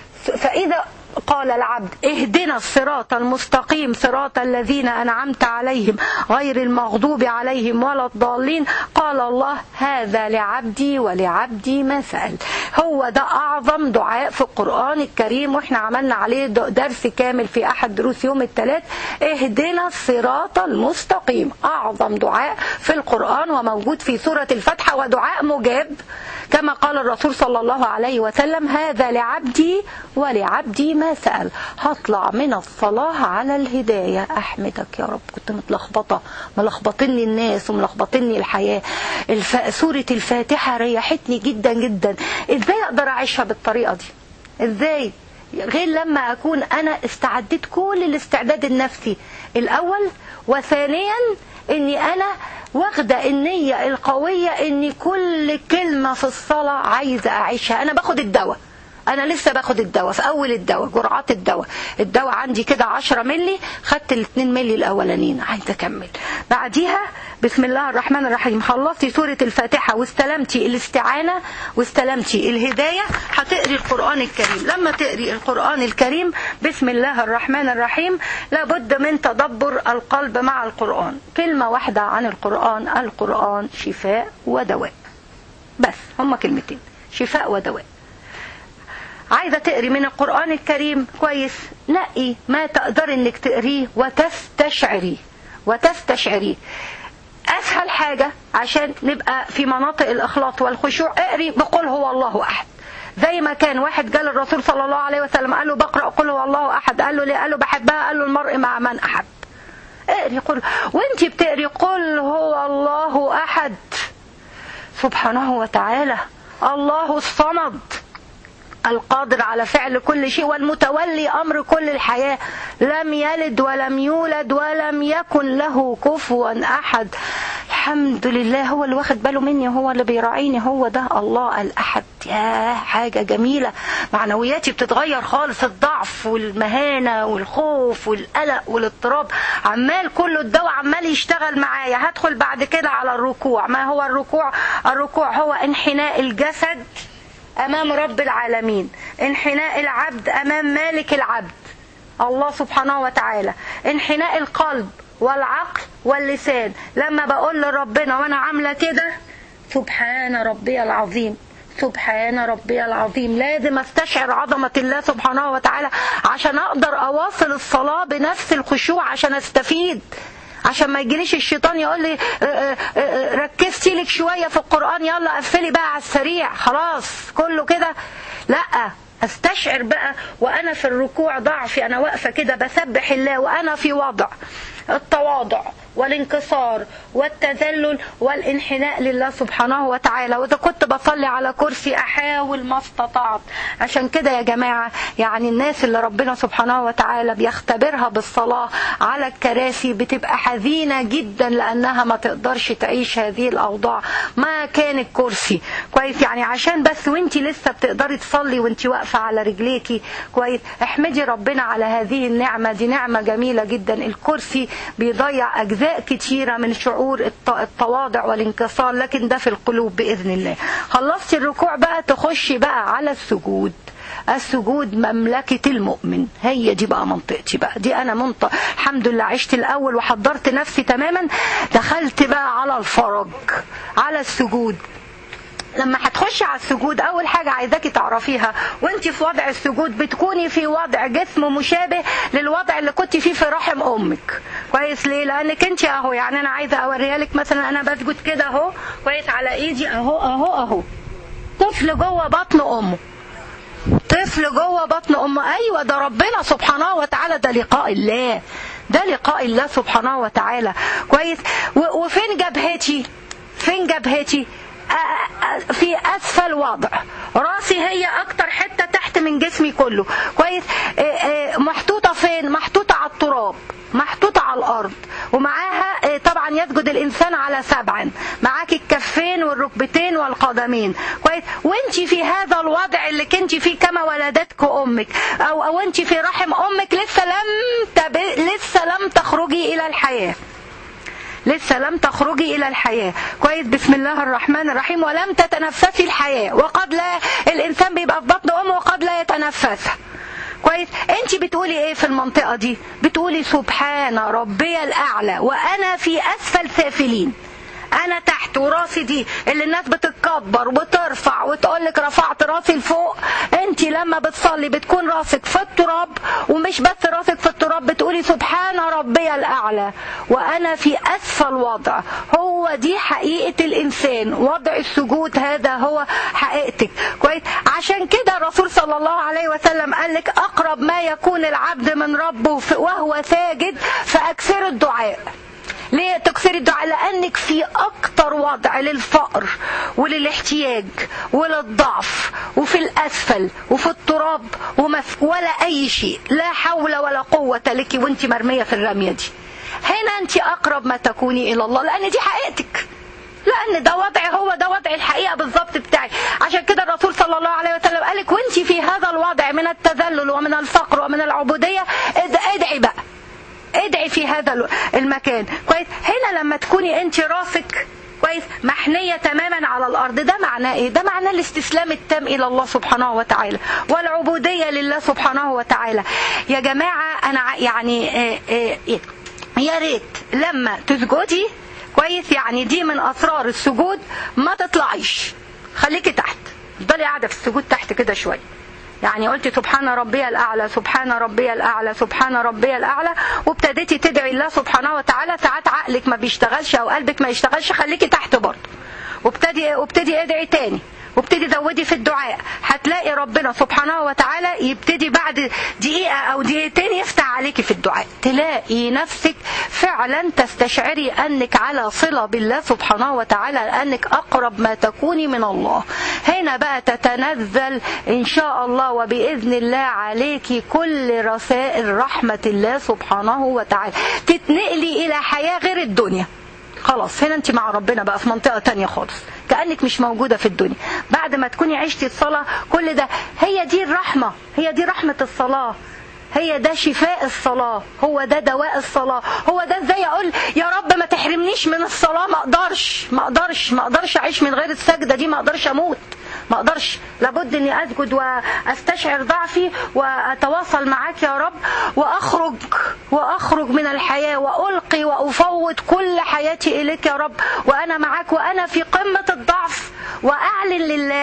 فإذا قال العبد اهدنا الصراط المستقيم صراط الذين أنعمت عليهم غير المغضوب عليهم ولا الضالين قال الله هذا لعبدي ولعبدي ما سأل هو ده أعظم دعاء في القرآن الكريم وإحنا عملنا عليه درس كامل في أحد دروس يوم الثلاث اهدنا الصراط المستقيم أعظم دعاء في القرآن وموجود في سورة الفتحة ودعاء مجاب كما قال الرسول صلى الله عليه وسلم هذا لعبدي ولعبدي ما سأل هطلع من الصلاة على الهداية أحمدك يا رب كنت متلخبطة ملخبطني الناس وملخبطني الحياة الف... سورة الفاتحة ريحتني جدا جدا ازاي اقدر اعيشها بالطريقة دي ازاي غير لما اكون انا استعديت كل الاستعداد النفسي الاول وثانيا اني انا واخدة النية القوية اني كل كلمة في الصلاة عايزة اعيشها انا باخد الدواء انا لسه باخد الدواء في اول الدواء جرعات الدواء الدواء عندي كده 10 ملي خدت ال 2 ملي الاولانيين عايزه اكمل بعديها بسم الله الرحمن الرحيم خلصتي سوره الفاتحه واستلمتي الاستعانه واستلمتي الهدايه هتقري القران الكريم لما تقري القران الكريم بسم الله الرحمن الرحيم لابد من تدبر القلب مع القران كلمه واحده عن القران القران شفاء ودواء بس هما كلمتين شفاء ودواء عايزة تقري من القرآن الكريم كويس نقي ما تقدر انك تقريه وتستشعري وتستشعري اسهل حاجة عشان نبقى في مناطق الاخلاص والخشوع اقري بقول هو الله احد زي ما كان واحد قال الرسول صلى الله عليه وسلم قال له بقرأ قل هو الله احد قال له ليه قال له بحبها قال له المرء مع من احب اقري قل وانت بتقري قل هو الله احد سبحانه وتعالى الله الصمد القادر على فعل كل شيء والمتولي امر كل الحياه لم يلد ولم يولد ولم يكن له كفوا احد الحمد لله هو اللي واخد باله مني هو اللي بيراعيني هو ده الله الاحد يا حاجه جميله معنوياتي بتتغير خالص الضعف والمهانه والخوف والقلق والاضطراب عمال كله الدواء عمال يشتغل معايا هدخل بعد كده على الركوع ما هو الركوع الركوع هو انحناء الجسد امام رب العالمين انحناء العبد امام مالك العبد الله سبحانه وتعالى انحناء القلب والعقل واللسان لما بقول لربنا وانا عامله كده سبحان ربي العظيم سبحان ربي العظيم لازم استشعر عظمة الله سبحانه وتعالى عشان اقدر اواصل الصلاة بنفس الخشوع عشان استفيد عشان ما يجيليش الشيطان يقول لي اه اه اه ركزتي لك شويه في القران يلا قفلي بقى على السريع خلاص كله كده لا استشعر بقى وانا في الركوع ضعفي انا واقفه كده بسبح الله وانا في وضع التواضع والانكسار والتذلل والانحناء لله سبحانه وتعالى واذا كنت بصلي على كرسي احاول ما استطعت عشان كده يا جماعه يعني الناس اللي ربنا سبحانه وتعالى بيختبرها بالصلاه على الكراسي بتبقى حزينه جدا لانها ما تقدرش تعيش هذه الاوضاع ما كان الكرسي كويس يعني عشان بس وانت لسه بتقدري تصلي وانت واقفه على رجليكي كويس احمدي ربنا على هذه النعمه دي نعمه جميله جدا الكرسي بيضيع اجزاء كتيره من شعور التواضع والانكسار لكن ده في القلوب باذن الله خلصتي الركوع بقى تخشي بقى على السجود السجود مملكة المؤمن هي دي بقى منطقتي بقى دي أنا منطق الحمد لله عشت الأول وحضرت نفسي تماما دخلت بقى على الفرج على السجود لما هتخشي على السجود اول حاجه عايزاكي تعرفيها وانت في وضع السجود بتكوني في وضع جسم مشابه للوضع اللي كنت فيه في رحم امك كويس ليه لانك انت اهو يعني انا عايزه اوريها لك مثلا انا بسجد كده اهو كويس على ايدي اهو اهو اهو طفل جوه بطن امه طفل جوه بطن امه ايوه ده ربنا سبحانه وتعالى ده لقاء الله ده لقاء الله سبحانه وتعالى كويس وفين جبهتي فين جبهتي في اسفل وضع راسي هي اكتر حته تحت من جسمي كله كويس محطوطه فين محطوطه على التراب محطوطة على الأرض ومعاها طبعا يسجد الإنسان على سبع معاك الكفين والركبتين والقدمين كويس وانت في هذا الوضع اللي كنت فيه كما ولدتك أمك أو أو انت في رحم أمك لسه لم تب... لسه لم تخرجي إلى الحياة لسه لم تخرجي إلى الحياة كويس بسم الله الرحمن الرحيم ولم تتنفسي الحياة وقد لا الإنسان بيبقى في بطن أمه وقد لا يتنفسها كويس انت بتقولي ايه في المنطقة دي بتقولي سبحان ربي الأعلى وأنا في أسفل سافلين انا تحت وراسي دي اللي الناس بتتكبر وترفع وتقول لك رفعت راسي لفوق انت لما بتصلي بتكون راسك في التراب ومش بس راسك في التراب بتقولي سبحان ربي الاعلى وانا في اسفل وضع هو دي حقيقه الانسان وضع السجود هذا هو حقيقتك كويس عشان كده الرسول صلى الله عليه وسلم قال لك اقرب ما يكون العبد من ربه وهو ساجد فاكثر الدعاء ليه تكسري الدعاء لانك في اكتر وضع للفقر وللاحتياج وللضعف وفي الاسفل وفي التراب ومف ولا اي شيء لا حول ولا قوه لك وانت مرميه في الرميه دي هنا انت اقرب ما تكوني الى الله لان دي حقيقتك لان ده وضع هو ده وضع الحقيقه بالظبط بتاعي عشان كده الرسول صلى الله عليه وسلم قالك وانت في هذا الوضع من التذلل ومن الفقر ومن العبوديه ادعي بقى ادعي في هذا المكان كويس هنا لما تكوني انت راسك كويس محنية تماما على الأرض ده معناه إيه؟ ده معناه الاستسلام التام إلى الله سبحانه وتعالى والعبودية لله سبحانه وتعالى يا جماعة أنا يعني اه اه يا ريت لما تسجدي كويس يعني دي من أسرار السجود ما تطلعيش خليكي تحت افضلي قاعدة في السجود تحت كده شوية يعني قلت سبحان ربي الأعلى سبحان ربي الأعلى سبحان ربي الأعلى وابتديتي تدعي الله سبحانه وتعالى ساعات عقلك ما بيشتغلش أو قلبك ما يشتغلش خليكي تحت برضه وابتدي وابتدي ادعي تاني وابتدي زودي في الدعاء هتلاقي ربنا سبحانه وتعالى يبتدي بعد دقيقة أو دقيقتين يفتح عليكي في الدعاء تلاقي نفسك فعلا تستشعري أنك على صلة بالله سبحانه وتعالى أنك أقرب ما تكوني من الله هنا بقى تتنزل إن شاء الله وبإذن الله عليك كل رسائل رحمة الله سبحانه وتعالى تتنقلي إلى حياة غير الدنيا خلاص هنا انت مع ربنا بقى في منطقة تانية خالص كأنك مش موجودة في الدنيا بعد ما تكوني عشتي الصلاة كل ده هي دي الرحمة هي دي رحمة الصلاة هي ده شفاء الصلاة هو ده دواء الصلاة هو ده ازاي اقول يا رب ما تحرمنيش من الصلاة ما اقدرش ما اقدرش ما اقدرش اعيش من غير السجدة دي ما اقدرش اموت ما اقدرش لابد اني اسجد واستشعر ضعفي واتواصل معاك يا رب واخرج واخرج من الحياة والقي وافوض كل حياتي اليك يا رب وانا معاك وانا في قمة الضعف واعلن لله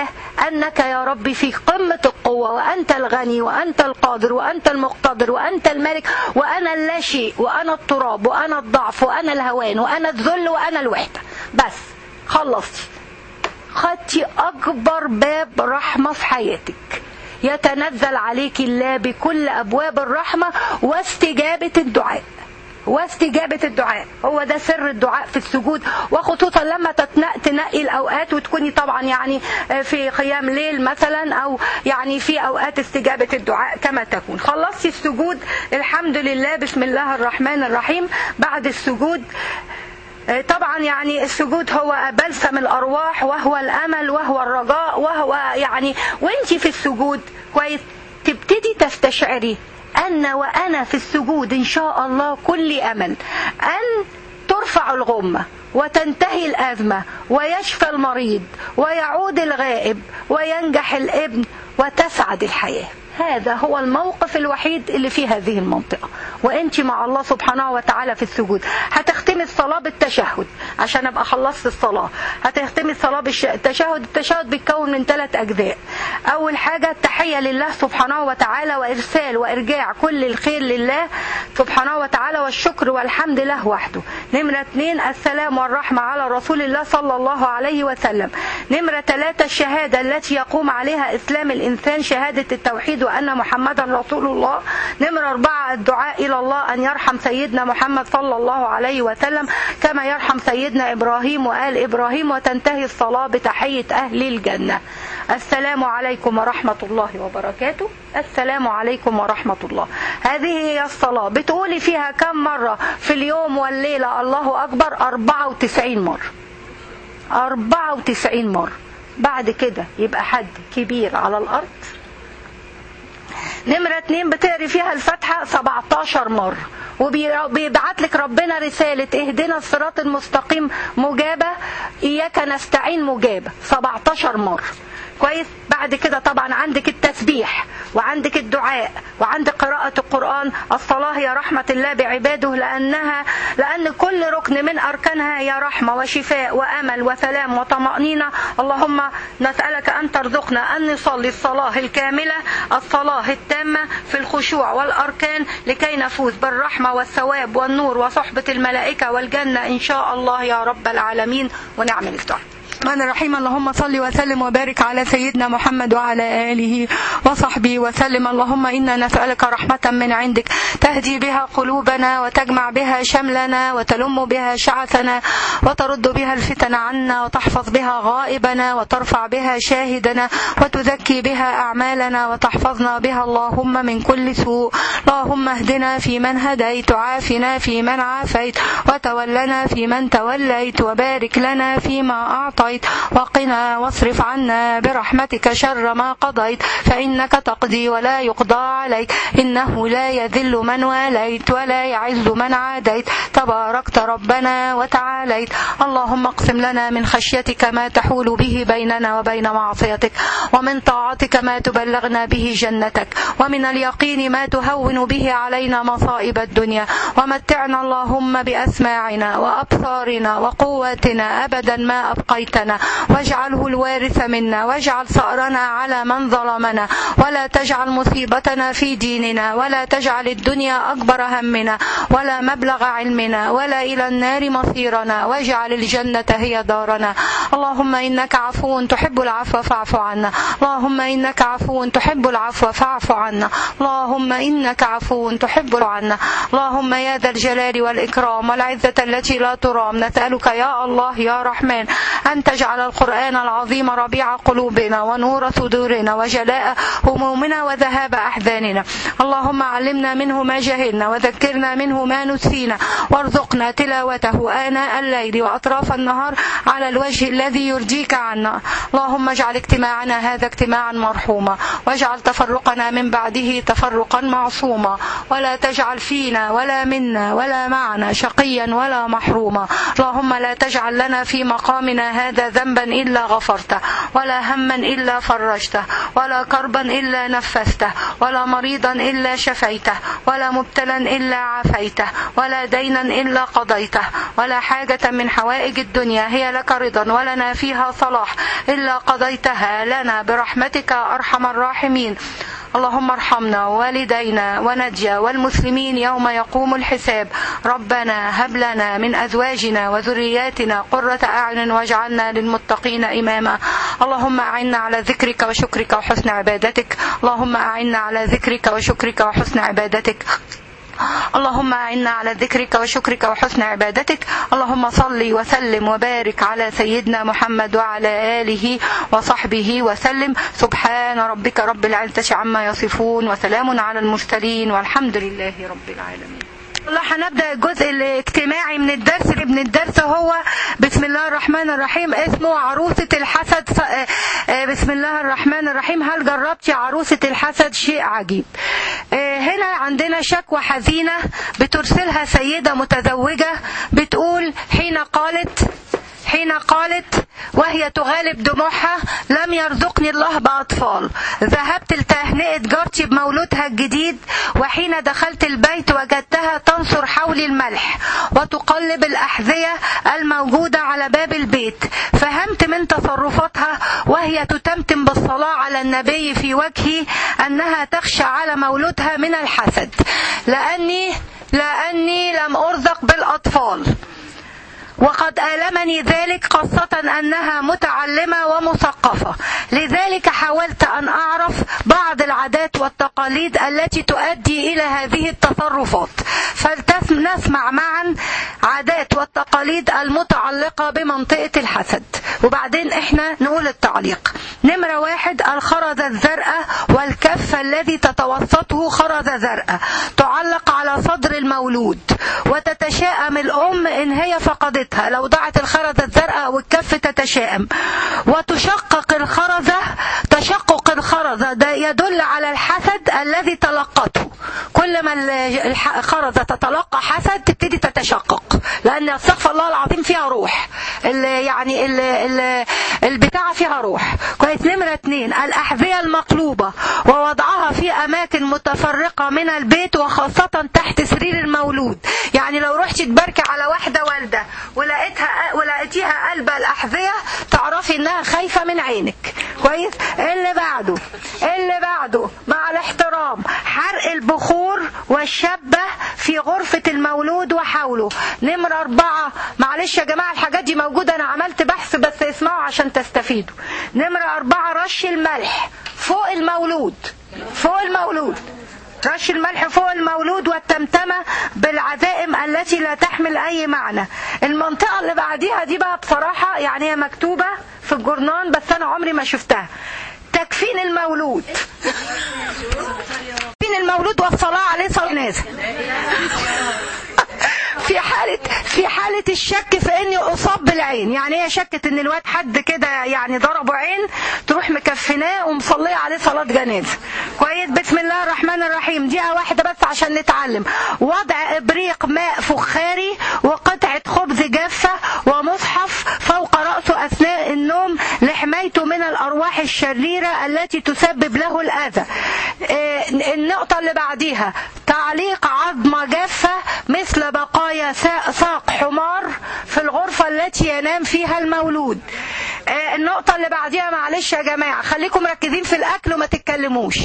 أنك يا ربي في قمة القوة وأنت الغني وأنت القادر وأنت المقتدر وأنت الملك وأنا اللا شيء وأنا التراب وأنا الضعف وأنا الهوان وأنا الذل وأنا الوحدة بس خلصتي خدتي أكبر باب رحمة في حياتك يتنزل عليك الله بكل أبواب الرحمة واستجابة الدعاء واستجابة الدعاء هو ده سر الدعاء في السجود وخصوصا لما تتنق- تنقي الأوقات وتكوني طبعا يعني في قيام ليل مثلا أو يعني في أوقات استجابة الدعاء كما تكون خلصتي السجود الحمد لله بسم الله الرحمن الرحيم بعد السجود طبعا يعني السجود هو بلسم الارواح وهو الامل وهو الرجاء وهو يعني وانت في السجود كويس تبتدي تستشعري ان وانا في السجود ان شاء الله كل امل ان ترفع الغمه وتنتهي الازمه ويشفى المريض ويعود الغائب وينجح الابن وتسعد الحياه هذا هو الموقف الوحيد اللي في هذه المنطقة وانت مع الله سبحانه وتعالى في السجود هتختمي الصلاة بالتشهد عشان ابقى خلصت الصلاة هتختمي الصلاة بالتشهد التشهد بيتكون من ثلاث أجزاء أول حاجة التحية لله سبحانه وتعالى وإرسال وإرجاع كل الخير لله سبحانه وتعالى والشكر والحمد له وحده نمرة اثنين السلام والرحمة على رسول الله صلى الله عليه وسلم نمرة ثلاثة الشهادة التي يقوم عليها إسلام الإنسان شهادة التوحيد وأن محمدا رسول الله نمرة أربعة الدعاء إلى الله أن يرحم سيدنا محمد صلى الله عليه وسلم كما يرحم سيدنا إبراهيم وآل إبراهيم وتنتهي الصلاة بتحية أهل الجنة السلام عليكم ورحمة الله وبركاته السلام عليكم ورحمة الله هذه هي الصلاة بتقولي فيها كم مرة في اليوم والليلة الله أكبر 94 مرة 94 مرة بعد كده يبقى حد كبير على الأرض نمرة اتنين بتقري فيها الفاتحة 17 مرة وبيبعت لك ربنا رسالة اهدنا الصراط المستقيم مجابة إياك نستعين مجابة 17 مرة كويس بعد كده طبعا عندك التسبيح وعندك الدعاء وعندك قراءة القرآن الصلاة هي رحمة الله بعباده لأنها لأن كل ركن من أركانها هي رحمة وشفاء وأمل وسلام وطمأنينة اللهم نسألك أن ترزقنا أن نصلي الصلاة الكاملة الصلاة التامة في الخشوع والأركان لكي نفوز بالرحمة والثواب والنور وصحبة الملائكة والجنة إن شاء الله يا رب العالمين ونعمل الدعاء الرحمن الرحيم اللهم صل وسلم وبارك على سيدنا محمد وعلى آله وصحبه وسلم اللهم إنا نسألك رحمة من عندك تهدي بها قلوبنا وتجمع بها شملنا وتلم بها شعثنا وترد بها الفتن عنا وتحفظ بها غائبنا وترفع بها شاهدنا وتزكي بها أعمالنا وتحفظنا بها اللهم من كل سوء اللهم اهدنا في من هديت وعافنا في من عافيت وتولنا في من توليت وبارك لنا فيما أعطيت وقنا واصرف عنا برحمتك شر ما قضيت فإنك تقضي ولا يقضى عليك إنه لا يذل من واليت ولا يعز من عاديت تباركت ربنا وتعاليت اللهم اقسم لنا من خشيتك ما تحول به بيننا وبين معصيتك ومن طاعتك ما تبلغنا به جنتك ومن اليقين ما تهون به علينا مصائب الدنيا ومتعنا اللهم بأسماعنا وأبصارنا وقواتنا أبدا ما أبقيتنا واجعله الوارث منا واجعل ثأرنا على من ظلمنا ولا تجعل مصيبتنا في ديننا ولا تجعل الدنيا أكبر همنا ولا مبلغ علمنا ولا إلى النار مصيرنا واجعل الجنة هي دارنا اللهم إنك عفو تحب العفو فاعف عنا اللهم إنك عفو تحب العفو فاعف عنا اللهم إنك عفو تحب عنا اللهم يا ذا الجلال والإكرام والعزة التي لا ترام نسألك يا الله يا رحمن أن تجعل القرآن العظيم ربيع قلوبنا ونور صدورنا وجلاء همومنا وذهاب أحزاننا اللهم علمنا منه ما جهلنا وذكرنا منه ما نسينا وارزقنا تلاوته آناء الليل وأطراف النهار على الوجه الذي يرجيك عنا اللهم اجعل اجتماعنا هذا اجتماعا مرحوما واجعل تفرقنا من بعده تفرقا معصوما ولا تجعل فينا ولا منا ولا معنا شقيا ولا محروما اللهم لا تجعل لنا في مقامنا هذا ولا ذنبا إلا غفرته ولا هما إلا فرجته ولا كربا إلا نفسته ولا مريضا إلا شفيته ولا مبتلا إلا عافيته ولا دينا إلا قضيته ولا حاجة من حوائج الدنيا هي لك رضا ولنا فيها صلاح إلا قضيتها لنا برحمتك أرحم الراحمين اللهم ارحمنا ووالدينا ونجيا والمسلمين يوم يقوم الحساب ربنا هب لنا من أزواجنا وذرياتنا قرة أعين واجعلنا للمتقين إماما اللهم أعنا على ذكرك وشكرك وحسن عبادتك اللهم أعنا على ذكرك وشكرك وحسن عبادتك اللهم أعنا على ذكرك وشكرك وحسن عبادتك اللهم صل وسلم وبارك على سيدنا محمد وعلى آله وصحبه وسلم سبحان ربك رب العزة عما يصفون وسلام على المرسلين والحمد لله رب العالمين الله هنبدا الجزء الاجتماعي من الدرس ابن الدرس هو بسم الله الرحمن الرحيم اسمه عروسة الحسد ف... آه، بسم الله الرحمن الرحيم هل جربتي عروسة الحسد شيء عجيب آه، هنا عندنا شكوى حزينة بترسلها سيدة متزوجة بتقول حين قالت حين قالت وهي تغالب دموعها لم يرزقني الله بأطفال ذهبت لتهنئة جارتي بمولودها الجديد وحين دخلت البيت وجدتها تنصر حولي الملح وتقلب الأحذية الموجودة على باب البيت فهمت من تصرفاتها وهي تتمتم بالصلاة على النبي في وجهي أنها تخشى على مولودها من الحسد لأني لأني لم أرزق بالأطفال وقد آلمني ذلك خاصة أنها متعلمة ومثقفة لذلك حاولت أن أعرف بعض العادات والتقاليد التي تؤدي إلى هذه التصرفات فلنسمع معا عادات والتقاليد المتعلقة بمنطقة الحسد وبعدين احنا نقول التعليق نمرة واحد الخرزة الزرقاء والكف الذي تتوسطه خرزة زرقاء تعلق على صدر المولود وتتشائم الأم إن هي فقدتها لو ضاعت الخرزة الزرقاء والكف تتشائم وتشقق الخرزة تشقق الخرزة ده يدل على الحسد الذي تلقته كل ما الخرزة تتلقى حسد تبتدي تتشقق لأن استغفر الله العظيم فيها روح ال يعني ال ال البتاعة فيها روح كويس نمرة اتنين الأحذية المقلوبة ووضعها في أماكن متفرقة من البيت وخاصة تحت سرير المولود يعني لو رحت تباركي على واحدة والدة ولقيتها ولقيتيها قلبة الأحذية تعرفي إنها خايفة من عينك كويس اللي بعده اللي بعده مع الاحترام حرق البخور والشبة في غرفة المولود وحوله نمرة أربعة معلش يا جماعة الحاجات دي موجودة أنا عملت بحث بس اسمعوا عشان تستفيدوا نمرة أربعة رش الملح فوق المولود فوق المولود رش الملح فوق المولود والتمتمة بالعزائم التي لا تحمل أي معنى المنطقة اللي بعديها دي بقى بصراحة يعني هي مكتوبة في الجرنان بس أنا عمري ما شفتها تكفين المولود تكفين المولود والصلاة عليه صلاة نازل في حالة في حالة الشك في اني اصاب بالعين يعني هي شكت ان الواد حد كده يعني ضربه عين تروح مكفناه ومصليه عليه صلاة جنازة كويس بسم الله الرحمن الرحيم دقيقة واحدة بس عشان نتعلم وضع ابريق ماء فخاري وقطعة خبز جافة ومصحف فوق رأسه اثناء النوم لحمايته من الارواح الشريرة التي تسبب له الاذى النقطة اللي بعديها تعليق عظمة جافة مثل بقايا ساق حمار في الغرفة التي ينام فيها المولود النقطة اللي بعديها معلش يا جماعة خليكم مركزين في الأكل وما تتكلموش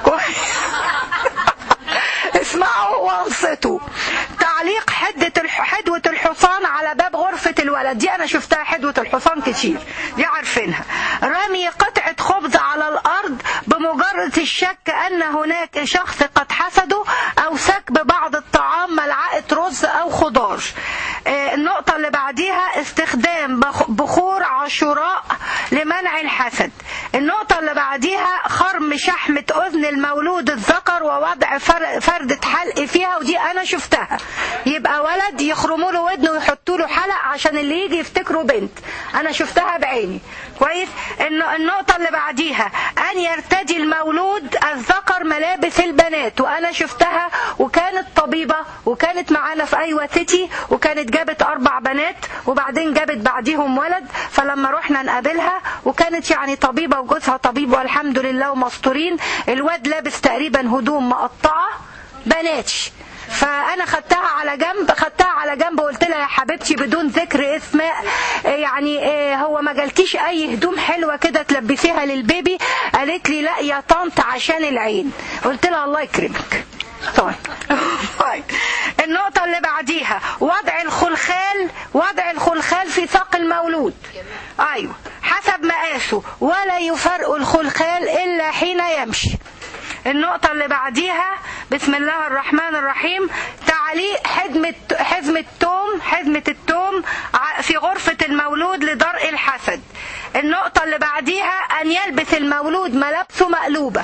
اسمعوا وانصتوا تعليق حدة حدوة الحصان على باب غرفة الولد دي أنا شفتها حدوة الحصان كتير دي عارفينها رمي قطعة خبز على الأرض بمجرد الشك أن هناك شخص قد حسده أو سكب بعض الطعام ملعقة رز أو خضار النقطة اللي بعديها استخدام بخور عاشوراء لمنع الحسد النقطة اللي بعديها خرم شحمة أذن المولود الذكر ووضع فردة حلق فيها ودي أنا شفتها يبقى ولد يخرموا له ودنه ويحطوا له حلق عشان اللي يجي يفتكره بنت أنا شفتها بعيني كويس الن- النقطة اللي بعديها أن يرتدي المولود الذكر ملابس البنات وأنا شفتها وكانت طبيبة وكانت معانا في أيوة سيتي وكانت جابت أربع بنات وبعدين جابت بعديهم ولد فلما رحنا نقابلها وكانت يعني طبيبة وجوزها طبيب والحمد لله ومستورين الواد لابس تقريبا هدوم مقطعة بناتش فانا خدتها على جنب خدتها على جنب وقلت لها يا حبيبتي بدون ذكر اسماء آه، يعني آه، هو ما جالكيش اي هدوم حلوه كده تلبسيها للبيبي قالت لي لا يا طنط عشان العين قلت لها الله يكرمك طيب طيب. النقطة اللي بعديها وضع الخلخال وضع الخلخال في ساق المولود أيوة حسب مقاسه ولا يفرق الخلخال إلا حين يمشي النقطة اللي بعديها بسم الله الرحمن الرحيم تعليق حزمة حزمة توم حزمة التوم ع- في غرفة المولود لدرء الحسد النقطة اللي بعديها أن يلبس المولود ملابسه مقلوبة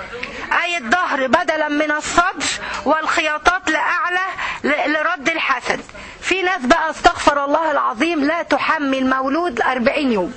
أي الظهر بدلا من الصدر والخياطات لأعلى ل- لرد الحسد في ناس بقى استغفر الله العظيم لا تحمل مولود 40 يوم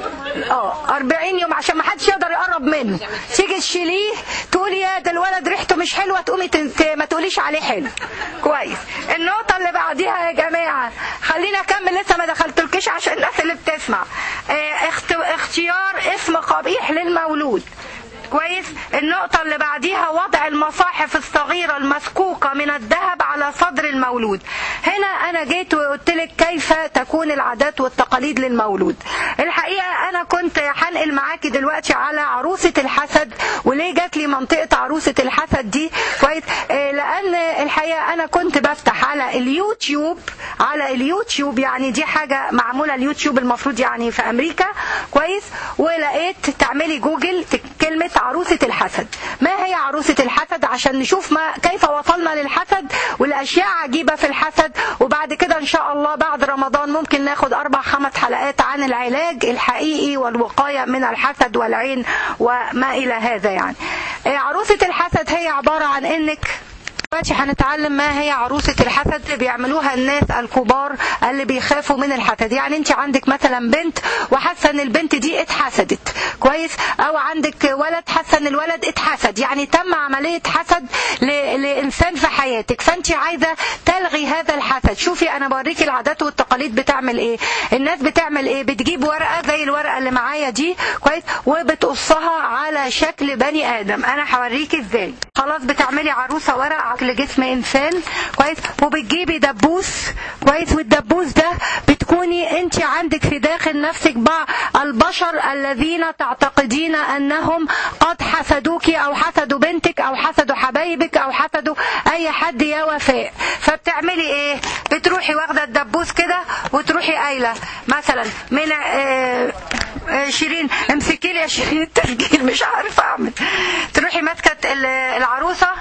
اه 40 يوم عشان ما حدش يقدر يقرب منه تيجي تشيليه تقولي يا ده الولد ريحته مش حلوه تقومي تنت... ما تقوليش عليه حلو كويس النقطه اللي بعديها يا جماعه خلينا اكمل لسه ما دخلتلكيش عشان الناس اللي بتسمع آه، اخت... اختيار اسم قبيح للمولود كويس النقطة اللي بعديها وضع المصاحف الصغيرة المسكوكة من الذهب على صدر المولود هنا أنا جيت وقلت لك كيف تكون العادات والتقاليد للمولود الحقيقة أنا كنت هنقل معاكي دلوقتي على عروسة الحسد وليه جات لي منطقة عروسة الحسد دي كويس آه، لأن الحقيقة أنا كنت بفتح على اليوتيوب على اليوتيوب يعني دي حاجة معمولة اليوتيوب المفروض يعني في أمريكا كويس ولقيت تعملي جوجل تك- كلمة عروسة الحسد ما هي عروسة الحسد عشان نشوف ما كيف وصلنا للحسد والأشياء عجيبة في الحسد وبعد كده إن شاء الله بعد رمضان ممكن ناخد أربع خمس حلقات عن العلاج الحقيقي والوقاية من الحسد والعين وما إلى هذا يعني آه، عروسة الحسد هي عبارة عن إنك دلوقتي هنتعلم ما هي عروسة الحسد اللي بيعملوها الناس الكبار اللي بيخافوا من الحسد يعني انت عندك مثلا بنت وحاسه ان البنت دي اتحسدت كويس او عندك ولد حاسه ان الولد اتحسد يعني تم عملية حسد ل- لانسان في حياتك فانت عايزة تلغي هذا الحسد شوفي انا بوريكي العادات والتقاليد بتعمل ايه الناس بتعمل ايه بتجيب ورقة زي الورقة اللي معايا دي كويس وبتقصها على شكل بني ادم انا هوريكي ازاي خلاص بتعملي عروسة ورق عقل جسم انسان كويس وبتجيبي دبوس كويس والدبوس ده بتكوني انت عندك في داخل نفسك بعض البشر الذين تعتقدين انهم قد حسدوك او حسدوا بنتك او حسدوا حبايبك او حسدوا اي حد يا وفاء فبتعملي ايه بتروحي واخده الدبوس كده وتروحي قايله مثلا من آه، آه، شيرين امسكي لي يا شيرين التسجيل مش عارفه اعمل تروحي ماسكه ال- العروسه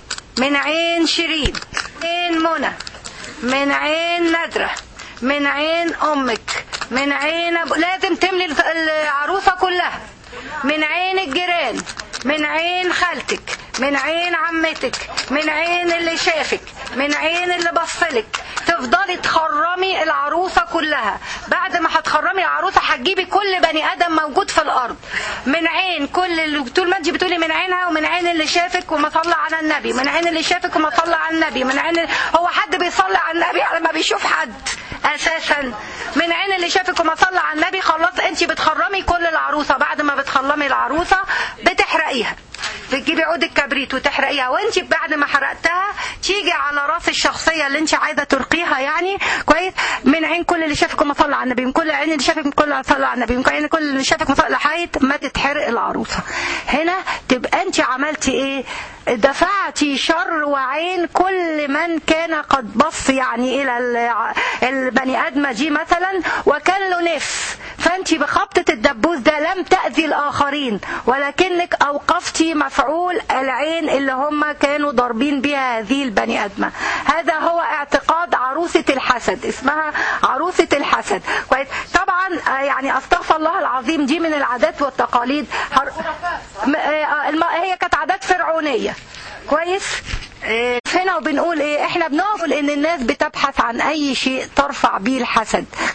من عين شيرين من منى من عين نادرة من عين أمك من عين أب... لازم تملي الف- العروسة كلها من عين الجيران من عين خالتك من عين عمتك من عين اللي شافك من عين اللي بصلك تفضلي تخرمي العروسة كلها بعد ما هتخرمي العروسة هتجيبي كل بني آدم موجود في الأرض من عين كل اللي طول ما انت بتقولي من عينها ومن عين اللي شافك وما صلى على النبي من عين اللي شافك وما صلى على النبي من عين هو حد بيصلي على النبي لما بيشوف حد اساسا من عين اللي شافك وما صلى على النبي خلاص انت بتخرمي كل العروسه بعد ما بتخرمي العروسه بتحرقيها بتجيبي عود الكبريت وتحرقيها وانت بعد ما حرقتها تيجي على راس الشخصيه اللي انت عايزه ترقيها يعني كويس من عين كل اللي شافك وما صلى على النبي من كل عين اللي شافك من كل اللي صلى على النبي من عين كل اللي شافك وما صلى لحد ما تتحرق العروسه هنا تبقى انت عملتي ايه دفعتي شر وعين كل من كان قد بص يعني الى الع- البني ادمه دي مثلا وكان له نفس فانت بخبطه الدبوس ده لم تاذي الاخرين ولكنك اوقفتي مفعول العين اللي هم كانوا ضاربين بها هذه البني ادمه هذا هو اعتقاد عروسه الحسد اسمها عروسه الحسد كويس طبعا آه، يعني استغفر الله العظيم دي من العادات والتقاليد هر... م- آه، الم- هي كانت عادات فرعونيه كويس آه، هنا وبنقول ايه احنا بنقول ان الناس بتبحث عن اي شيء ترفع بيه الحسد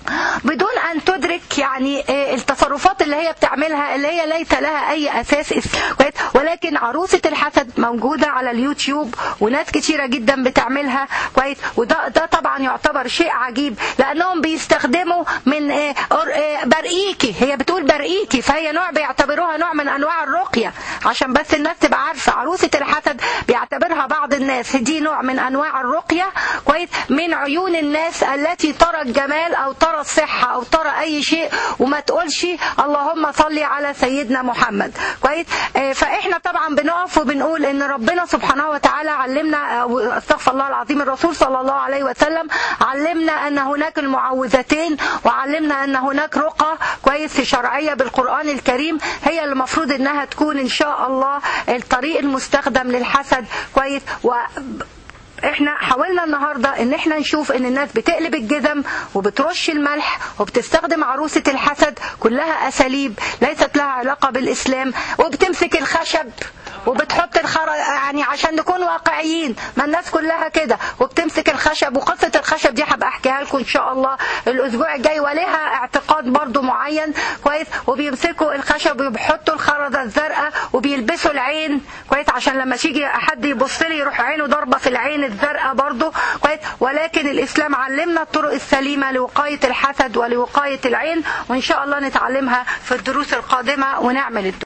بدون ان تدرك يعني آه، التصرفات اللي هي بتعملها اللي هي ليس لها اي اساس اس- كويس ولكن عروسه الحسد موجوده على اليوتيوب وناس كتيره جدا بتعملها كويس وده ده طبعا يعتبر شيء عجيب لانهم بيستخدموا من آه، أر- آه، برقيكي هي بتقول برقيكي فهي نوع بيعتبروها نوع من انواع الرقيه عشان بس الناس تبقى عارفه عروسه الحسد بيعتبرها بعض الناس دي نوع من انواع الرقيه كويس من عيون الناس التي ترى الجمال او ترى الصحه او ترى اي شيء وما تقولش اللهم صل على سيدنا محمد كويس آه، فاحنا طبعا بنقف وبنقول ان ربنا سبحانه وتعالى علمنا أو استغفر الله العظيم الرسول صلى الله عليه وسلم علمنا ان هناك المعوذتين وعلمنا ان هناك رقى كويس شرعيه بالقران الكريم هي اللي المفروض انها تكون ان شاء الله الطريق المستخدم للحسد كويس و احنا حاولنا النهاردة ان احنا نشوف ان الناس بتقلب الجزم وبترش الملح وبتستخدم عروسة الحسد كلها اساليب ليست لها علاقة بالاسلام وبتمسك الخشب وبتحط الخر يعني عشان نكون واقعيين ما الناس كلها كده وبتمسك الخشب وقصة الخشب دي هبقى احكيها لكم ان شاء الله الاسبوع الجاي ولها اعتقاد برضو معين كويس وبيمسكوا الخشب وبيحطوا الخردة الزرقاء وبيلبسوا العين كويس عشان لما تيجي حد يبص لي يروح عينه ضربة في العين الزرقاء برضو كويس ولكن الاسلام علمنا الطرق السليمة لوقاية الحسد ولوقاية العين وان شاء الله نتعلمها في الدروس القادمة ونعمل الدروس